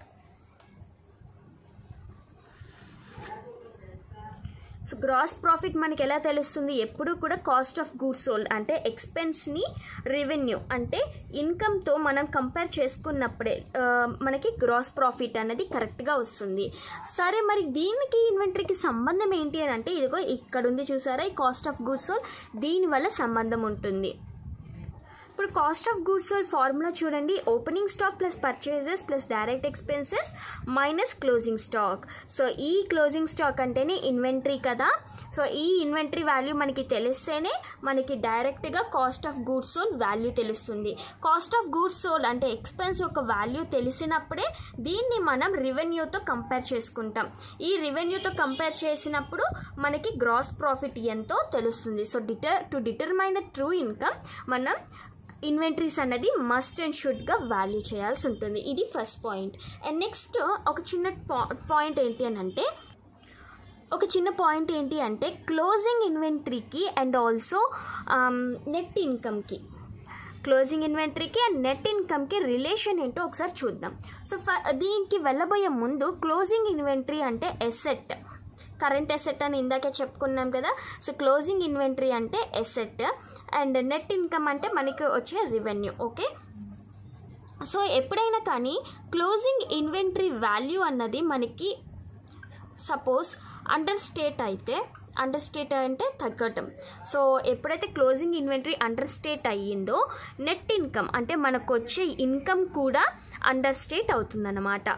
సో గ్రాస్ ప్రాఫిట్ మనకి ఎలా తెలుస్తుంది ఎప్పుడు కూడా కాస్ట్ ఆఫ్ గూడ్స్ సోల్డ్ అంటే ఎక్స్పెన్స్ని రెవెన్యూ అంటే ఇన్కమ్తో మనం కంపేర్ చేసుకున్నప్పుడే ఆ, మనకి గ్రాస్ ప్రాఫిట్ అనేది కరెక్ట్గా వస్తుంది సరే మరి దీనికి ఇన్వెంటరీకి సంబంధం ఏంటి అని అంటే ఇదిగో ఇక్కడ ఉంది చూసారా ఈ కాస్ట్ ఆఫ్ గూడ్స్ సోల్డ్ దీనివల్ల సంబంధం ఉంటుంది ఇప్పుడు cost of goods sold formula చూడండి opening stock plus purchases plus direct expenses minus closing stock so ఈ క్లోజింగ్ స్టాక్ అంటేనే ఇన్వెంటరీ కదా సో ఈ ఇన్వెంటరీ వాల్యూ మనకి తెలిస్తేనే మనకి డైరెక్ట్గా cost of goods sold value తెలుస్తుంది కాస్ట్ ఆఫ్ గూడ్స్ సోల్డ్ అంటే ఎక్స్పెన్స్ యొక్క వాల్యూ తెలిసినప్పుడే దీన్ని మనం రెవెన్యూతో కంపేర్ చేసుకుంటాం ఈ రెవెన్యూతో కంపేర్ చేసినప్పుడు మనకి గ్రాస్ ప్రాఫిట్ ఎంతో తెలుస్తుంది so deter to determine the true income మనం ఇన్వెంటరీస్ అన్నది మస్ట్ అండ్ షుడ్గా వాల్యూ చేయాల్సి ఉంటుంది ఇది ఫస్ట్ పాయింట్ అండ్ నెక్స్ట్ ఒక చిన్న పాయింట్ ఏంటి అని అంటే ఒక చిన్న పాయింట్ ఏంటి అంటే క్లోజింగ్ ఇన్వెంటరీకి అండ్ ఆల్సో నెట్ ఇన్కమ్కి క్లోజింగ్ ఇన్వెంటరీకి అండ్ నెట్ ఇన్కమ్కి రిలేషన్ ఏంటో ఒకసారి చూద్దాం సో ఫ దీనికి వెళ్ళబోయే ముందు క్లోజింగ్ ఇన్వెంటరీ అంటే ఎసెట్ కరెంట్ ఎసెట్ అని ఇందాకే చెప్పుకున్నాం కదా సో క్లోజింగ్ ఇన్వెంటరీ అంటే ఎసెట్ అండ్ నెట్ ఇన్కమ్ అంటే మనకి వచ్చే రెవెన్యూ ఓకే సో ఎప్పుడైనా కానీ క్లోజింగ్ ఇన్వెంటరీ వాల్యూ అన్నది మనకి సపోజ్ అండర్ స్టేట్ అయితే అండర్ స్టేట్ అంటే తగ్గటం సో ఎప్పుడైతే క్లోజింగ్ ఇన్వెంటరీ అండర్ స్టేట్ అయ్యిందో నెట్ ఇన్కమ్ అంటే మనకు వచ్చే ఇన్కమ్ కూడా అండర్ స్టేట్ అవుతుందన్నమాట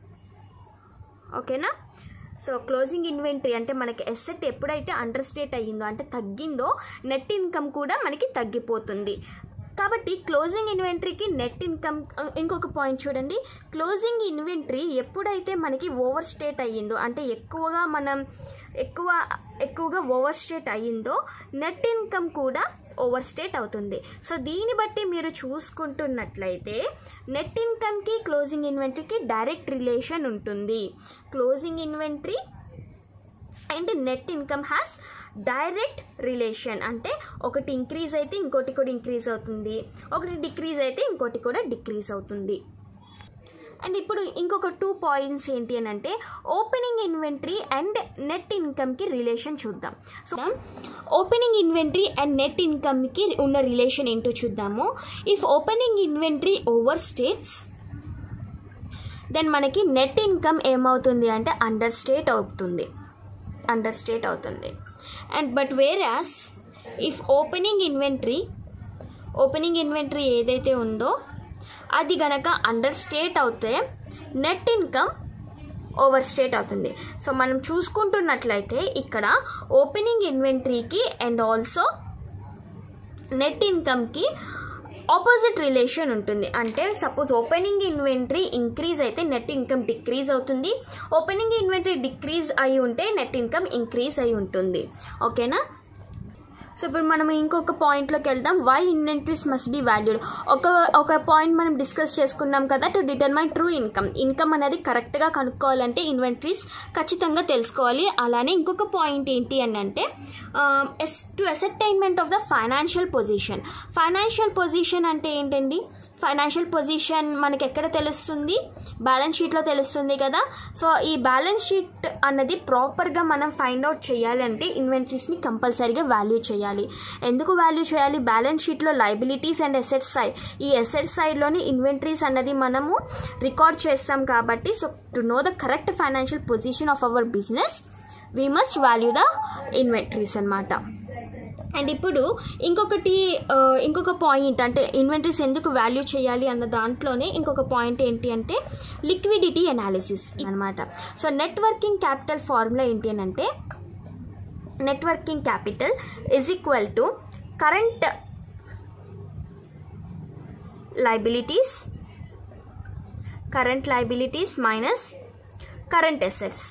ఓకేనా సో క్లోజింగ్ ఇన్వెంటరీ అంటే మనకి ఎసెట్ ఎప్పుడైతే అండర్ స్టేట్ అయ్యిందో అంటే తగ్గిందో నెట్ ఇన్కమ్ కూడా మనకి తగ్గిపోతుంది కాబట్టి క్లోజింగ్ ఇన్వెంటరీకి నెట్ ఇన్కమ్ ఇంకొక పాయింట్ చూడండి క్లోజింగ్ ఇన్వెంటరీ ఎప్పుడైతే మనకి ఓవర్ స్టేట్ అయ్యిందో అంటే ఎక్కువగా మనం ఎక్కువ ఎక్కువగా ఓవర్ స్టేట్ అయ్యిందో నెట్ ఇన్కమ్ కూడా ఓవర్ స్టేట్ అవుతుంది సో దీన్ని బట్టి మీరు చూసుకుంటున్నట్లయితే నెట్ ఇన్కమ్కి క్లోజింగ్ ఇన్వెంటరీకి డైరెక్ట్ రిలేషన్ ఉంటుంది closing inventory and net income has direct relation అంటే ఒకటి ఇంక్రీజ్ అయితే ఇంకోటి కూడా ఇంక్రీజ్ అవుతుంది ఒకటి డిక్రీజ్ అయితే ఇంకోటి కూడా డిక్రీజ్ అవుతుంది అండ్ ఇప్పుడు ఇంకొక టూ పాయింట్స్ ఏంటి అని అంటే ఓపెనింగ్ ఇన్వెంటరీ అండ్ నెట్ ఇన్కమ్కి రిలేషన్ చూద్దాం so opening inventory and net ఇన్కమ్కి ఉన్న రిలేషన్ ఏంటో చూద్దాము if opening inventory overstates then మనకి నెట్ ఇన్కమ్ ఏమవుతుంది అంటే అండర్ స్టేట్ అవుతుంది అండర్ స్టేట్ అవుతుంది and but whereas if opening inventory opening inventory ఏదైతే ఉందో అది గనక అండర్ స్టేట్ అవుతే నెట్ ఇన్కమ్ ఓవర్ స్టేట్ అవుతుంది సో మనం చూసుకుంటున్నట్లయితే ఇక్కడ ఓపెనింగ్ ఇన్వెంటరీకి అండ్ ఆల్సో నెట్ ఇన్కమ్కి ఆపోజిట్ రిలేషన్ ఉంటుంది అంటే సపోజ్ ఓపెనింగ్ ఇన్వెంటరీ ఇంక్రీజ్ అయితే నెట్ ఇన్కమ్ డిక్రీజ్ అవుతుంది ఓపెనింగ్ ఇన్వెంటరీ డిక్రీజ్ అయి ఉంటే నెట్ ఇన్కమ్ ఇంక్రీజ్ అయి ఉంటుంది ఓకేనా సో ఇప్పుడు మనం ఇంకొక పాయింట్లోకి వెళ్దాం why inventories must be valued ఒక ఒక పాయింట్ మనం డిస్కస్ చేసుకున్నాం కదా to determine true income income అనేది కరెక్ట్గా కనుక్కోవాలంటే ఇన్వెంటరీస్ ఖచ్చితంగా తెలుసుకోవాలి అలానే ఇంకొక పాయింట్ ఏంటి అని అంటే as to ascertainment of the financial position financial position అంటే ఏంటండి ఫైనాన్షియల్ పొజిషన్ మనకి ఎక్కడ తెలుస్తుంది బ్యాలెన్స్ షీట్లో తెలుస్తుంది కదా సో ఈ బ్యాలెన్స్ షీట్ అన్నది ప్రాపర్గా మనం ఫైండ్ అవుట్ చేయాలి అంటే ఇన్వెంటరీస్ని కంపల్సరీగా వాల్యూ చేయాలి ఎందుకు వాల్యూ చేయాలి బ్యాలెన్స్ షీట్లో లైబిలిటీస్ అండ్ ఎసెట్స్ సైడ్ ఈ ఎసెట్స్ సైడ్లోని ఇన్వెంటరీస్ అన్నది మనము రికార్డ్ చేస్తాం కాబట్టి so to know the correct financial position of our business we must value the inventories అనమాట అండ్ ఇప్పుడు ఇంకొకటి ఆ, ఇంకొక పాయింట్ అంటే ఇన్వెంటరీస్ ఎందుకు వాల్యూ చేయాలి అన్న దాంట్లోనే ఇంకొక పాయింట్ ఏంటి అంటే లిక్విడిటీ అనాలిసిస్ అనమాట సో నెట్వర్కింగ్ క్యాపిటల్ ఫార్ములా ఏంటి అని అంటే networking capital is equal to current liabilities current liabilities minus current assets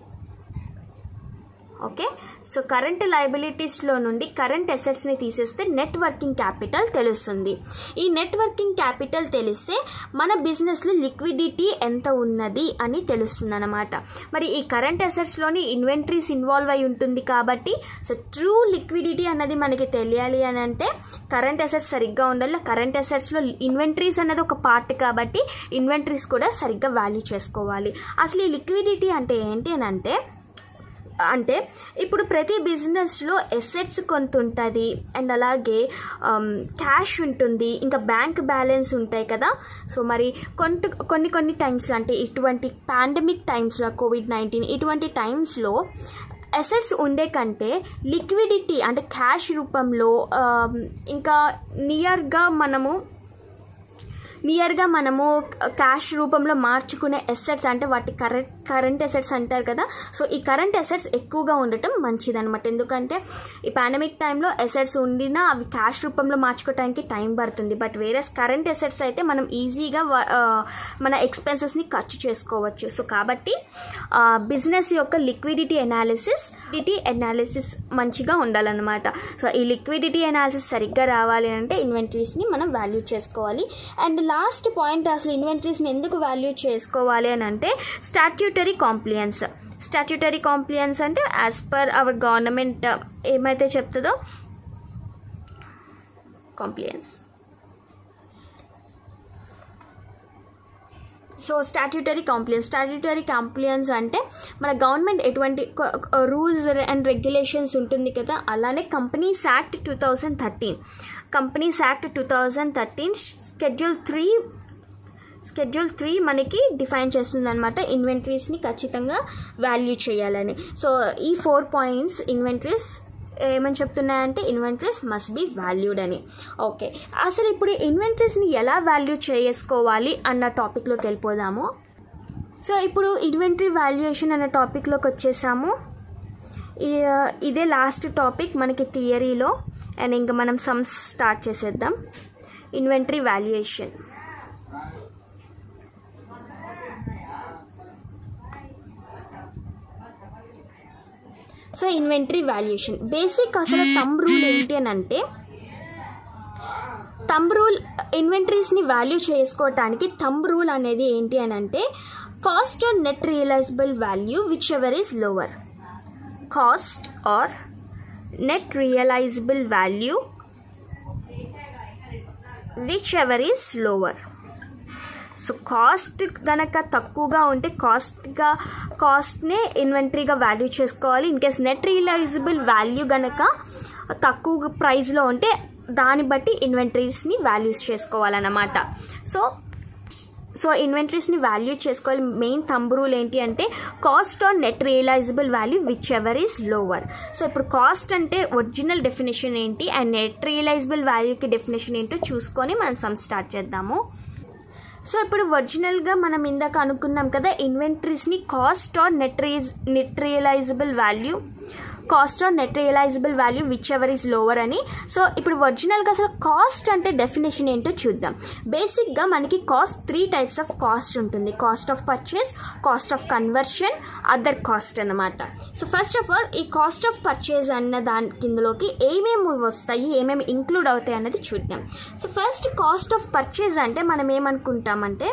okay so current లైబిలిటీస్లో నుండి కరెంట్ అసెట్స్ని తీసేస్తే నెట్ వర్కింగ్ క్యాపిటల్ తెలుస్తుంది ఈ నెట్ వర్కింగ్ క్యాపిటల్ తెలిస్తే మన బిజినెస్లో లిక్విడిటీ ఎంత ఉన్నది అని తెలుస్తుంది అనమాట మరి ఈ కరెంట్ అసెట్స్లోని ఇన్వెంటరీస్ ఇన్వాల్వ్ అయి ఉంటుంది కాబట్టి సో ట్రూ లిక్విడిటీ అన్నది మనకి తెలియాలి అని అంటే కరెంట్ అసెట్స్ సరిగ్గా ఉండాలి కరెంట్ అసెట్స్లో ఇన్వెంటరీస్ అనేది ఒక పార్ట్ కాబట్టి ఇన్వెంటరీస్ కూడా సరిగ్గా వాల్యూ చేసుకోవాలి అసలు ఈ లిక్విడిటీ అంటే ఏంటి అని అంటే అంటే ఇప్పుడు ప్రతి బిజినెస్లో ఎసెట్స్ కొంత ఉంటుంది అండ్ అలాగే క్యాష్ ఉంటుంది ఇంకా బ్యాంక్ బ్యాలెన్స్ ఉంటాయి కదా సో మరి కొంత కొన్ని కొన్ని టైమ్స్లో అంటే ఇటువంటి పాండమిక్ టైమ్స్లో కోవిడ్ నైన్టీన్ ఇటువంటి టైమ్స్లో అసెట్స్ ఉండే కంటే లిక్విడిటీ అంటే క్యాష్ రూపంలో ఆమ్, ఇంకా నియర్గా మనము నియర్గా మనము క్యాష్ రూపంలో మార్చుకునే ఎసెట్స్ అంటే వాటి కరెంట్ కరెంట్ ఎసెట్స్ అంటారు కదా సో ఈ కరెంట్ ఎసెట్స్ ఎక్కువగా ఉండటం మంచిదన్నమాట ఎందుకంటే ఈ పాండమిక్ టైంలో ఎసెట్స్ ఉండినా అవి క్యాష్ రూపంలో మార్చుకోవడానికి టైం పడుతుంది బట్ వేరే కరెంట్ ఎసెట్స్ అయితే మనం ఈజీగా వ- ఆ, మన ఎక్స్పెన్సెస్ని ఖర్చు చేసుకోవచ్చు సో కాబట్టి బిజినెస్ యొక్క లిక్విడిటీ అనాలిసిస్ లిక్విడిటీ అనాలిసిస్ మంచిగా ఉండాలన్నమాట సో ఈ లిక్విడిటీ అనాలిసిస్ సరిగ్గా రావాలి అంటే ఇన్వెంటరీస్ని మనం వాల్యూ చేసుకోవాలి అండ్ లాస్ట్ పాయింట్ అసలు ఇన్వెంటరీస్ని ఎందుకు వాల్యూ చేసుకోవాలి అని అంటే స్టాట్యూటరీ కాంప్లియన్స్ స్టాట్యూటరీ కాంప్లియన్స్ అంటే యాజ్ పర్ అవర్ గవర్నమెంట్ ఏమైతే చెప్తుందో compliance so statutory compliance statutory compliance అంటే మన గవర్నమెంట్ ఎటువంటి రూల్స్ అండ్ రెగ్యులేషన్స్ ఉంటుంది కదా అలానే companies act two thousand thirteen companies act two thousand thirteen schedule three schedule three మనకి డిఫైన్ చేస్తుంది అనమాట ఇన్వెంటరీస్ని ఖచ్చితంగా వాల్యూ చేయాలని సో ఈ ఫోర్ పాయింట్స్ ఇన్వెంటరీస్ ఏమని చెప్తున్నాయంటే ఇన్వెంటరీస్ మస్ట్ బి వాల్యూడ్ అని ఓకే అసలు ఇప్పుడు ఇన్వెంటరీస్ని ఎలా వాల్యూ చేసుకోవాలి అన్న టాపిక్లోకి వెళ్ళిపోదాము సో ఇప్పుడు ఇన్వెంటరీ వాల్యుయేషన్ అనే టాపిక్లోకి వచ్చేసాము ఈ- ఇదే లాస్ట్ టాపిక్ మనకి థియరీలో అండ్ ఇంకా మనం సమ్స్ స్టార్ట్ చేసేద్దాం inventory valuation so inventory valuation basic అసలు థంబ్ రూల్ ఏంటి అని అంటే థంబ్ రూల్ ఇన్వెంటరీస్ని వాల్యూ చేసుకోవటానికి థంబ్ రూల్ అనేది ఏంటి అని అంటే cost on net realisable value whichever is lower cost or net realisable value whichever is lower so cost గనక తక్కువగా ఉంటే కాస్ట్గా కాస్ట్నే ఇన్వెంటరీగా వాల్యూ చేసుకోవాలి in case net realisable value గనక తక్కువ ప్రైస్లో ఉంటే దాన్ని బట్టి ఇన్వెంటరీస్ని వాల్యూస్ చేసుకోవాలన్నమాట సో సో ఇన్వెంటరీస్ని వాల్యూ చేసుకోవాలి మెయిన్ థంబ్ రూల్ ఏంటి అంటే cost on net realisable value whichever is lower so ఇప్పుడు కాస్ట్ అంటే ఒరిజినల్ డెఫినేషన్ ఏంటి అండ్ నెట్ రియలైజబుల్ వాల్యూకి డెఫినేషన్ ఏంటో చూసుకొని మనం సమ్ స్టార్ట్ చేద్దాము సో ఇప్పుడు ఒరిజినల్గా మనం ఇందాక అనుకున్నాం కదా ఇన్వెంటరీస్ని కాస్ట్ ఆర్ నెట్ రీజ్ net realisable value cost or net realisable value whichever is lower అని సో ఇప్పుడు ఒరిజినల్గా అసలు కాస్ట్ అంటే డెఫినేషన్ ఏంటో చూద్దాం బేసిక్గా మనకి cost three types of cost ఉంటుంది cost of purchase cost of conversion other cost అన్నమాట సో ఫస్ట్ ఆఫ్ ఆల్ ఈ కాస్ట్ ఆఫ్ పర్చేజ్ అన్న దాని కిందలోకి ఏమేమి వస్తాయి ఏమేమి ఇంక్లూడ్ అవుతాయి అన్నది చూద్దాం so first cost of purchase అంటే మనం ఏమనుకుంటామంటే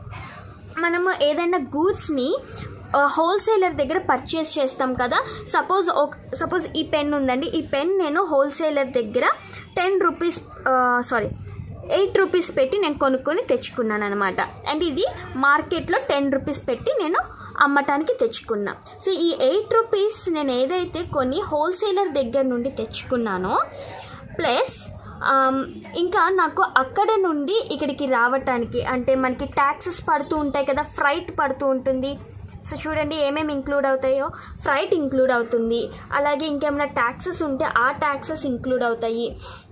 మనము ఏదైనా గూడ్స్ని హోల్సేలర్ దగ్గర పర్చేస్ చేస్తాం కదా సపోజ్ సపోజ్ ఈ పెన్ ఉందండి ఈ పెన్ నేను హోల్సేలర్ దగ్గర ten rupees sorry eight rupees పెట్టి నేను కొనుక్కొని తెచ్చుకున్నాను అనమాట అండ్ ఇది మార్కెట్లో టెన్ రూపీస్ పెట్టి నేను అమ్మటానికి తెచ్చుకున్నా సో ఈ ఎయిట్ రూపీస్ నేను ఏదైతే కొన్ని హోల్సేలర్ దగ్గర నుండి తెచ్చుకున్నానో ప్లస్ ఇంకా నాకు అక్కడ నుండి ఇక్కడికి రావటానికి అంటే మనకి ట్యాక్సెస్ పడుతూ ఉంటాయి కదా ఫ్రైట్ పడుతూ ఉంటుంది సో చూడండి ఏమేమి ఇంక్లూడ్ అవుతాయో ఫ్రైట్ ఇంక్లూడ్ అవుతుంది అలాగే ఇంకేమైనా ట్యాక్సెస్ ఉంటే ఆ ట్యాక్సెస్ ఇంక్లూడ్ అవుతాయి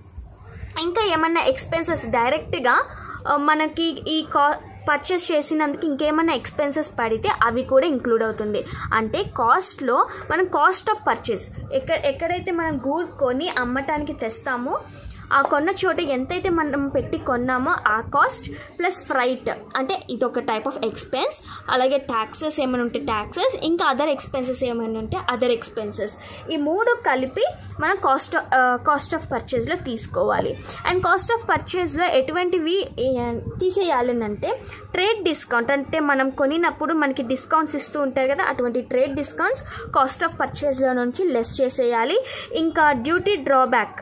ఇంకా ఏమన్నా ఎక్స్పెన్సెస్ డైరెక్ట్గా మనకి ఈ కా పర్చేస్ చేసినందుకు ఇంకేమైనా ఎక్స్పెన్సెస్ పడితే అవి కూడా ఇంక్లూడ్ అవుతుంది అంటే కాస్ట్లో మనం కాస్ట్ ఆఫ్ పర్చేస్ ఎక్కడ ఎక్కడైతే మనం గూడ్ కొని అమ్మటానికి తెస్తామో ఆ కొన్న చోట ఎంతైతే మనం పెట్టి కొన్నామో ఆ కాస్ట్ ప్లస్ ఫ్రైట్ అంటే ఇది ఒక టైప్ ఆఫ్ ఎక్స్పెన్స్ అలాగే ట్యాక్సెస్ ఏమైనా ఉంటే ట్యాక్సెస్ ఇంకా అదర్ ఎక్స్పెన్సెస్ ఏమైనా ఉంటే అదర్ ఎక్స్పెన్సెస్ ఈ మూడు కలిపి మనం కాస్ట్ కాస్ట్ ఆఫ్ పర్చేస్లో తీసుకోవాలి అండ్ కాస్ట్ ఆఫ్ పర్చేస్లో ఎటువంటివి తీసేయాలి అంటే ట్రేడ్ డిస్కౌంట్ అంటే మనం కొనినప్పుడు మనకి డిస్కౌంట్స్ ఇస్తూ ఉంటారు కదా అటువంటి ట్రేడ్ డిస్కౌంట్స్ కాస్ట్ ఆఫ్ పర్చేస్లో నుంచి లెస్ చేసేయాలి ఇంకా డ్యూటీ డ్రాబ్యాక్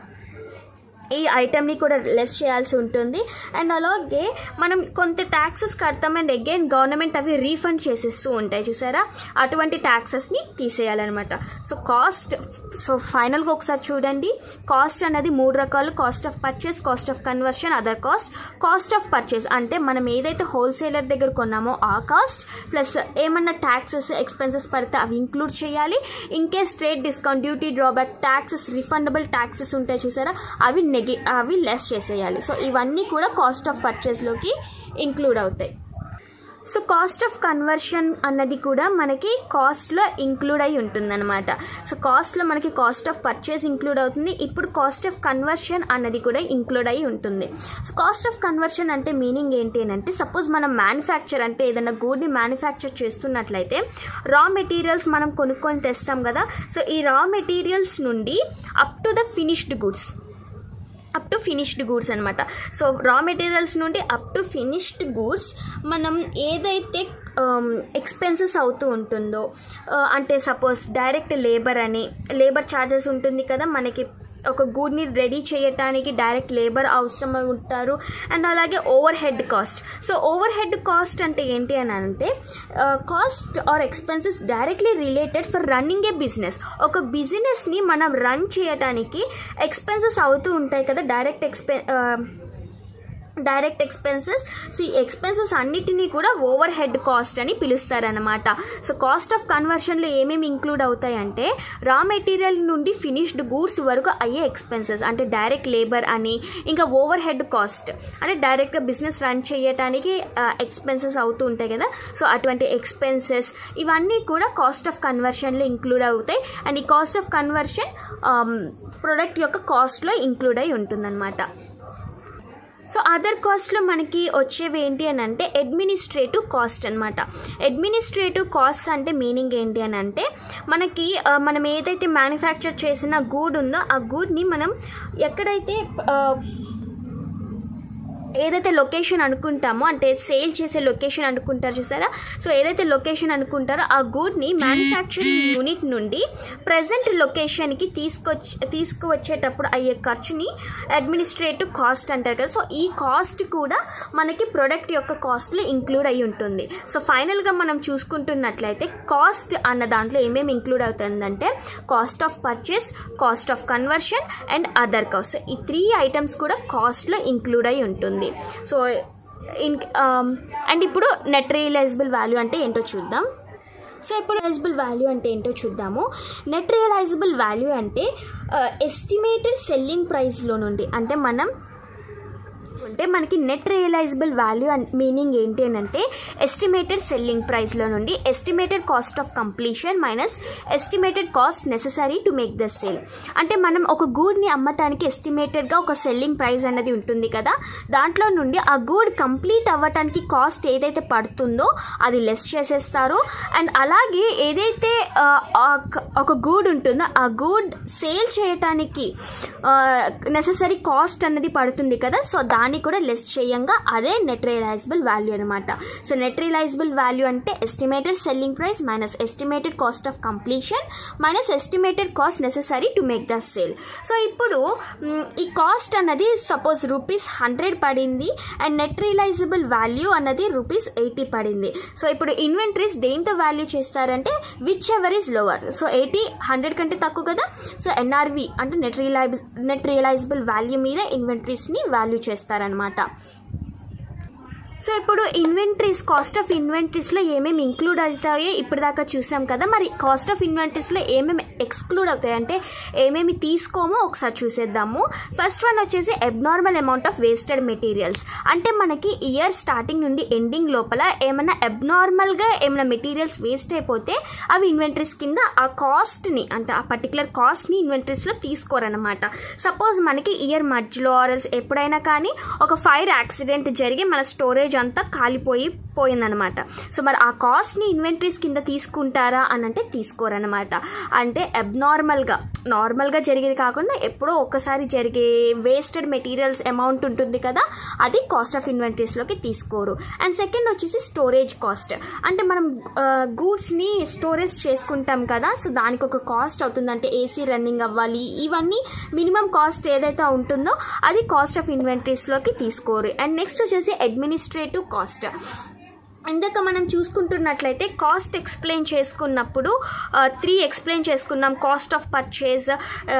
ఈ ఐటెంని కూడా లెస్ చేయాల్సి ఉంటుంది అండ్ అలాగే మనం కొంత ట్యాక్సెస్ కడతాం అండ్ అగైన్ గవర్నమెంట్ అవి రీఫండ్ చేసేస్తూ ఉంటాయి చూసారా అటువంటి ట్యాక్సెస్ని తీసేయాలన్నమాట సో కాస్ట్ సో ఫైనల్గా ఒకసారి చూడండి కాస్ట్ అనేది మూడు రకాలు cost of purchase cost of conversion other cost cost of purchase అంటే మనం ఏదైతే హోల్సేలర్ దగ్గర కొన్నామో ఆ కాస్ట్ ప్లస్ ఏమన్నా ట్యాక్సెస్ ఎక్స్పెన్సెస్ పడితే అవి ఇంక్లూడ్ చేయాలి in case trade discount duty drawback taxes refundable taxes ఉంటాయి చూసారా అవి నెగి అవి లెస్ చేసేయాలి సో ఇవన్నీ కూడా కాస్ట్ ఆఫ్ పర్చేస్లోకి ఇంక్లూడ్ అవుతాయి సో కాస్ట్ ఆఫ్ కన్వర్షన్ అన్నది కూడా మనకి కాస్ట్లో ఇంక్లూడ్ అయి ఉంటుందన్నమాట సో కాస్ట్లో మనకి కాస్ట్ ఆఫ్ పర్చేస్ ఇంక్లూడ్ అవుతుంది ఇప్పుడు కాస్ట్ ఆఫ్ కన్వర్షన్ అన్నది కూడా ఇంక్లూడ్ అయి ఉంటుంది సో కాస్ట్ ఆఫ్ కన్వర్షన్ అంటే మీనింగ్ ఏంటి అని అంటే సపోజ్ మనం మ్యానుఫ్యాక్చర్ అంటే ఏదైనా గూడ్ని మ్యానుఫ్యాక్చర్ చేస్తున్నట్లయితే రా మెటీరియల్స్ మనం కొనుక్కొని తెస్తాం కదా సో ఈ రా మెటీరియల్స్ నుండి up to the finished goods up to finished goods అనమాట సో రా మెటీరియల్స్ నుండి అప్ టు ఫినిష్డ్ గూడ్స్ మనం ఏదైతే ఎక్స్పెన్సెస్ అవుతూ ఉంటుందో అంటే సపోజ్ డైరెక్ట్ లేబర్ అని లేబర్ ఛార్జెస్ ఉంటుంది కదా మనకి ఒక గూడ్ని రెడీ చేయటానికి డైరెక్ట్ లేబర్ అవసరం ఉంటారు అండ్ అలాగే overhead cost so overhead cost అంటే ఏంటి అని అంటే cost or expenses directly related for running a business ఒక బిజినెస్ని మనం రన్ చేయడానికి ఎక్స్పెన్సెస్ అవుతూ ఉంటాయి కదా డైరెక్ట్ ఎక్స్పె డైరెక్ట్ ఎక్స్పెన్సెస్ సో ఈ ఎక్స్పెన్సెస్ అన్నిటినీ కూడా ఓవర్ హెడ్ కాస్ట్ అని పిలుస్తారనమాట సో కాస్ట్ ఆఫ్ కన్వర్షన్లో ఏమేమి ఇంక్లూడ్ అవుతాయి అంటే రా మెటీరియల్ నుండి ఫినిష్డ్ గూడ్స్ వరకు అయ్యే ఎక్స్పెన్సెస్ అంటే డైరెక్ట్ లేబర్ అని ఇంకా ఓవర్ హెడ్ కాస్ట్ అంటే డైరెక్ట్గా బిజినెస్ రన్ చేయడానికి ఎక్స్పెన్సెస్ అవుతూ ఉంటాయి కదా సో అటువంటి ఎక్స్పెన్సెస్ ఇవన్నీ కూడా కాస్ట్ ఆఫ్ కన్వర్షన్లో ఇంక్లూడ్ అవుతాయి అండ్ ఈ కాస్ట్ ఆఫ్ కన్వర్షన్ ప్రొడక్ట్ యొక్క కాస్ట్లో ఇంక్లూడ్ అయి ఉంటుందన్నమాట సో అదర్ కాస్ట్లో మనకి వచ్చేవి ఏంటి అని అంటే అడ్మినిస్ట్రేటివ్ కాస్ట్ అనమాట అడ్మినిస్ట్రేటివ్ కాస్ట్ అంటే మీనింగ్ ఏంటి అని అంటే మనకి మనం ఏదైతే మ్యానుఫ్యాక్చర్ చేసిన గూడ్ ఉందో ఆ గూడ్ని మనం ఎక్కడైతే ఏదైతే లొకేషన్ అనుకుంటామో అంటే సేల్ చేసే లొకేషన్ అనుకుంటారు చూసారా సో ఏదైతే లొకేషన్ అనుకుంటారో ఆ గూడ్ని మ్యానుఫ్యాక్చరింగ్ యూనిట్ నుండి ప్రజెంట్ లొకేషన్కి తీసుకొచ్చి తీసుకువచ్చేటప్పుడు అయ్యే ఖర్చుని అడ్మినిస్ట్రేటివ్ కాస్ట్ అంటారు కదా సో ఈ కాస్ట్ కూడా మనకి ప్రొడక్ట్ యొక్క కాస్ట్లో ఇంక్లూడ్ అయి ఉంటుంది సో ఫైనల్గా మనం చూసుకుంటున్నట్లయితే కాస్ట్ అన్న దాంట్లో ఏమేమి ఇంక్లూడ్ అవుతుందంటే cost of purchase cost of conversion and other cost ఈ త్రీ ఐటమ్స్ కూడా కాస్ట్లో ఇంక్లూడ్ అయి ఉంటుంది సో ఇన్ అండ్ ఇప్పుడు నెట్ రియలైజబుల్ వాల్యూ అంటే ఏంటో చూద్దాం సో ఇప్పుడు రియలైజబుల్ వాల్యూ అంటే ఏంటో చూద్దాము నెట్ రియలైజబుల్ వాల్యూ అంటే ఎస్టిమేటెడ్ సెల్లింగ్ ప్రైస్లో నుండి అంటే మనం చూసుకుంటే మనకి నెట్ రియలైజబుల్ వాల్యూ మీనింగ్ ఏంటి అని అంటే ఎస్టిమేటెడ్ సెల్లింగ్ ప్రైస్లో నుండి estimated cost of completion minus estimated cost necessary to make the sale అంటే మనం ఒక గూడ్ని అమ్మటానికి ఎస్టిమేటెడ్గా ఒక సెల్లింగ్ ప్రైస్ అనేది ఉంటుంది కదా దాంట్లో నుండి ఆ గూడ్ కంప్లీట్ అవ్వటానికి కాస్ట్ ఏదైతే పడుతుందో అది లెస్ చేసేస్తారు అండ్ అలాగే ఏదైతే ఆ, ఆ- ఒక గూడ్ ఉంటుందో ఆ గూడ్ సేల్ చేయటానికి నెససరీ కాస్ట్ అనేది పడుతుంది కదా సో దాన్ని కూడా లెస్ చేయంగా అదే నెట్ రియలైజబుల్ వాల్యూ అనమాట సో నెట్ రియలైజబుల్ వాల్యూ అంటే estimated selling price minus estimated cost of completion minus estimated cost necessary to make the sale so ఇప్పుడు మ్, ఈ కాస్ట్ అన్నది సపోజ్ రూపీస్ హండ్రెడ్ పడింది అండ్ నెట్ రియలైజబుల్ వాల్యూ అన్నది rupees eighty పడింది so ఇప్పుడు inventories దేంతో value చేస్తారంటే whichever is lower so eighty hundred కంటే తక్కువ కదా సో ఎన్ఆర్వి అంటే net realise net realisable value మీద ఇన్వెంటరీస్ని వాల్యూ చేస్తారనమాట సో ఇప్పుడు ఇన్వెంటరీస్ కాస్ట్ ఆఫ్ ఇన్వెంటరీస్లో ఏమేమి ఇంక్లూడ్ అవుతాయో ఇప్పటిదాకా చూసాం కదా మరి కాస్ట్ ఆఫ్ ఇన్వెంటరీస్లో ఏమేమి ఎక్స్క్లూడ్ అవుతాయి అంటే ఏమేమి తీసుకోమో ఒకసారి చూసేద్దాము ఫస్ట్ వన్ వచ్చేసి abnormal amount of wasted materials అంటే మనకి ఇయర్ స్టార్టింగ్ నుండి ఎండింగ్ లోపల ఏమైనా అబ్నార్మల్గా ఏమైనా మెటీరియల్స్ వేస్ట్ అయిపోతే అవి ఇన్వెంటరీస్ కింద ఆ కాస్ట్ని అంటే ఆ పర్టికులర్ కాస్ట్ని ఇన్వెంటరీస్లో తీసుకోరనమాట సపోజ్ మనకి ఇయర్ మధ్యలో ఆరల్స్ ఎప్పుడైనా కానీ ఒక ఫైర్ యాక్సిడెంట్ జరిగి మన స్టోరేజ్ అంతా కాలిపోయి పోయిందనమాట సో మరి ఆ కాస్ట్ని ఇన్వెంటరీస్ కింద తీసుకుంటారా అని అంటే తీసుకోరనమాట అంటే అబ్నార్మల్గా నార్మల్గా జరిగేది కాకుండా ఎప్పుడో ఒక్కసారి జరిగే వేస్టెడ్ మెటీరియల్స్ అమౌంట్ ఉంటుంది కదా అది కాస్ట్ ఆఫ్ ఇన్వెంటరీస్లోకి తీసుకోరు అండ్ సెకండ్ వచ్చేసి స్టోరేజ్ కాస్ట్ అంటే మనం గూడ్స్ని స్టోరేజ్ చేసుకుంటాం కదా సో దానికి ఒక కాస్ట్ అవుతుంది అంటే ఏసీ రన్నింగ్ అవ్వాలి ఇవన్నీ మినిమం కాస్ట్ ఏదైతే ఉంటుందో అది కాస్ట్ ఆఫ్ ఇన్వెంటరీస్లోకి తీసుకోరు అండ్ నెక్స్ట్ వచ్చేసి అడ్మినిస్ట్రేటివ్ కాస్ట్ ఇందాక మనం చూసుకుంటున్నట్లయితే కాస్ట్ ఎక్స్ప్లెయిన్ చేసుకున్నప్పుడు త్రీ ఎక్స్ప్లెయిన్ చేసుకున్నాం కాస్ట్ ఆఫ్ పర్చేజ్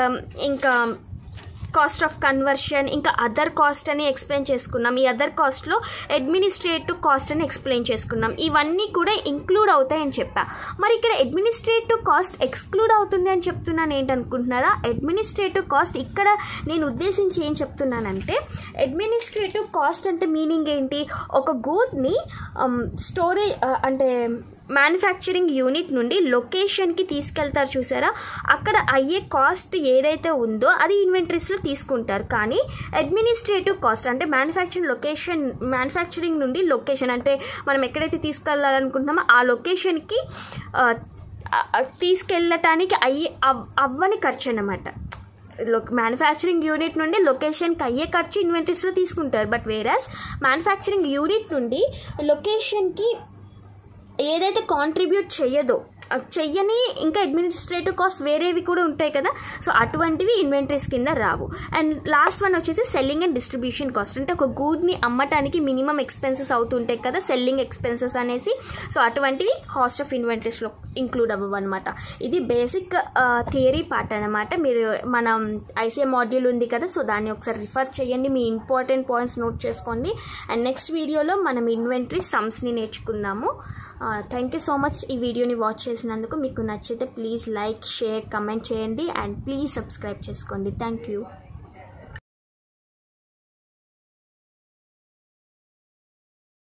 ఇంకా కాస్ట్ ఆఫ్ కన్వర్షన్ ఇంకా అదర్ కాస్ట్ అని ఎక్స్ప్లెయిన్ చేసుకున్నాం ఈ అదర్ కాస్ట్లో అడ్మినిస్ట్రేటివ్ కాస్ట్ అని ఎక్స్ప్లెయిన్ చేసుకున్నాం ఇవన్నీ కూడా ఇంక్లూడ్ అవుతాయని చెప్పా మరి ఇక్కడ అడ్మినిస్ట్రేటివ్ కాస్ట్ ఎక్స్క్లూడ్ అవుతుంది అని చెప్తున్నాను ఏంటనుకుంటున్నారా అడ్మినిస్ట్రేటివ్ కాస్ట్ ఇక్కడ నేను ఉద్దేశించి ఏం చెప్తున్నానంటే అడ్మినిస్ట్రేటివ్ కాస్ట్ అంటే మీనింగ్ ఏంటి ఒక గూడ్ని స్టోరేజ్ అంటే మ్యానుఫ్యాక్చరింగ్ యూనిట్ నుండి లొకేషన్కి తీసుకెళ్తారు చూసారా అక్కడ అయ్యే కాస్ట్ ఏదైతే ఉందో అది ఇన్వెంటరీస్లో తీసుకుంటారు కానీ అడ్మినిస్ట్రేటివ్ కాస్ట్ అంటే మ్యానుఫ్యాక్చరింగ్ లొకేషన్ మ్యానుఫ్యాక్చరింగ్ నుండి లొకేషన్ అంటే మనం ఎక్కడైతే తీసుకెళ్ళాలనుకుంటున్నామో ఆ లొకేషన్కి ఆ, ఆ, తీసుకెళ్ళటానికి అయ్యే అవ్- అవ్వని ఖర్చు అన్నమాట మ్యానుఫ్యాక్చరింగ్ యూనిట్ నుండి లొకేషన్కి అయ్యే ఖర్చు ఇన్వెంటరీస్లో తీసుకుంటారు బట్ వేరాస్ మ్యానుఫ్యాక్చరింగ్ యూనిట్ నుండి లొకేషన్కి ఏదైతే కాంట్రిబ్యూట్ చెయ్యదో అది చెయ్యని ఇంకా అడ్మినిస్ట్రేటివ్ కాస్ట్ వేరేవి కూడా ఉంటాయి కదా సో అటువంటివి ఇన్వెంటరీస్ కింద రావు అండ్ లాస్ట్ వన్ వచ్చేసి సెల్లింగ్ అండ్ డిస్ట్రిబ్యూషన్ కాస్ట్ అంటే ఒక గూడ్ని అమ్మటానికి మినిమం ఎక్స్పెన్సెస్ అవుతుంటాయి కదా సెల్లింగ్ ఎక్స్పెన్సెస్ అనేసి సో అటువంటివి కాస్ట్ ఆఫ్ ఇన్వెంటరీస్లో ఇంక్లూడ్ అవ్వవు అనమాట ఇది బేసిక్ థియరీ పార్ట్ అనమాట మీరు మనం ఐసీఏ మాడ్యూల్ ఉంది కదా సో దాన్ని ఒకసారి రిఫర్ చేయండి మీ ఇంపార్టెంట్ పాయింట్స్ నోట్ చేసుకోండి అండ్ నెక్స్ట్ వీడియోలో మనం ఇన్వెంటరీ సమ్స్ని నేర్చుకుందాము థ్యాంక్ యూ సో మచ్ ఈ వీడియోని వాచ్ చేసినందుకు మీకు నచ్చితే ప్లీజ్ లైక్ షేర్ కమెంట్ చేయండి అండ్ ప్లీజ్ సబ్స్క్రైబ్ చేసుకోండి థ్యాంక్ యూ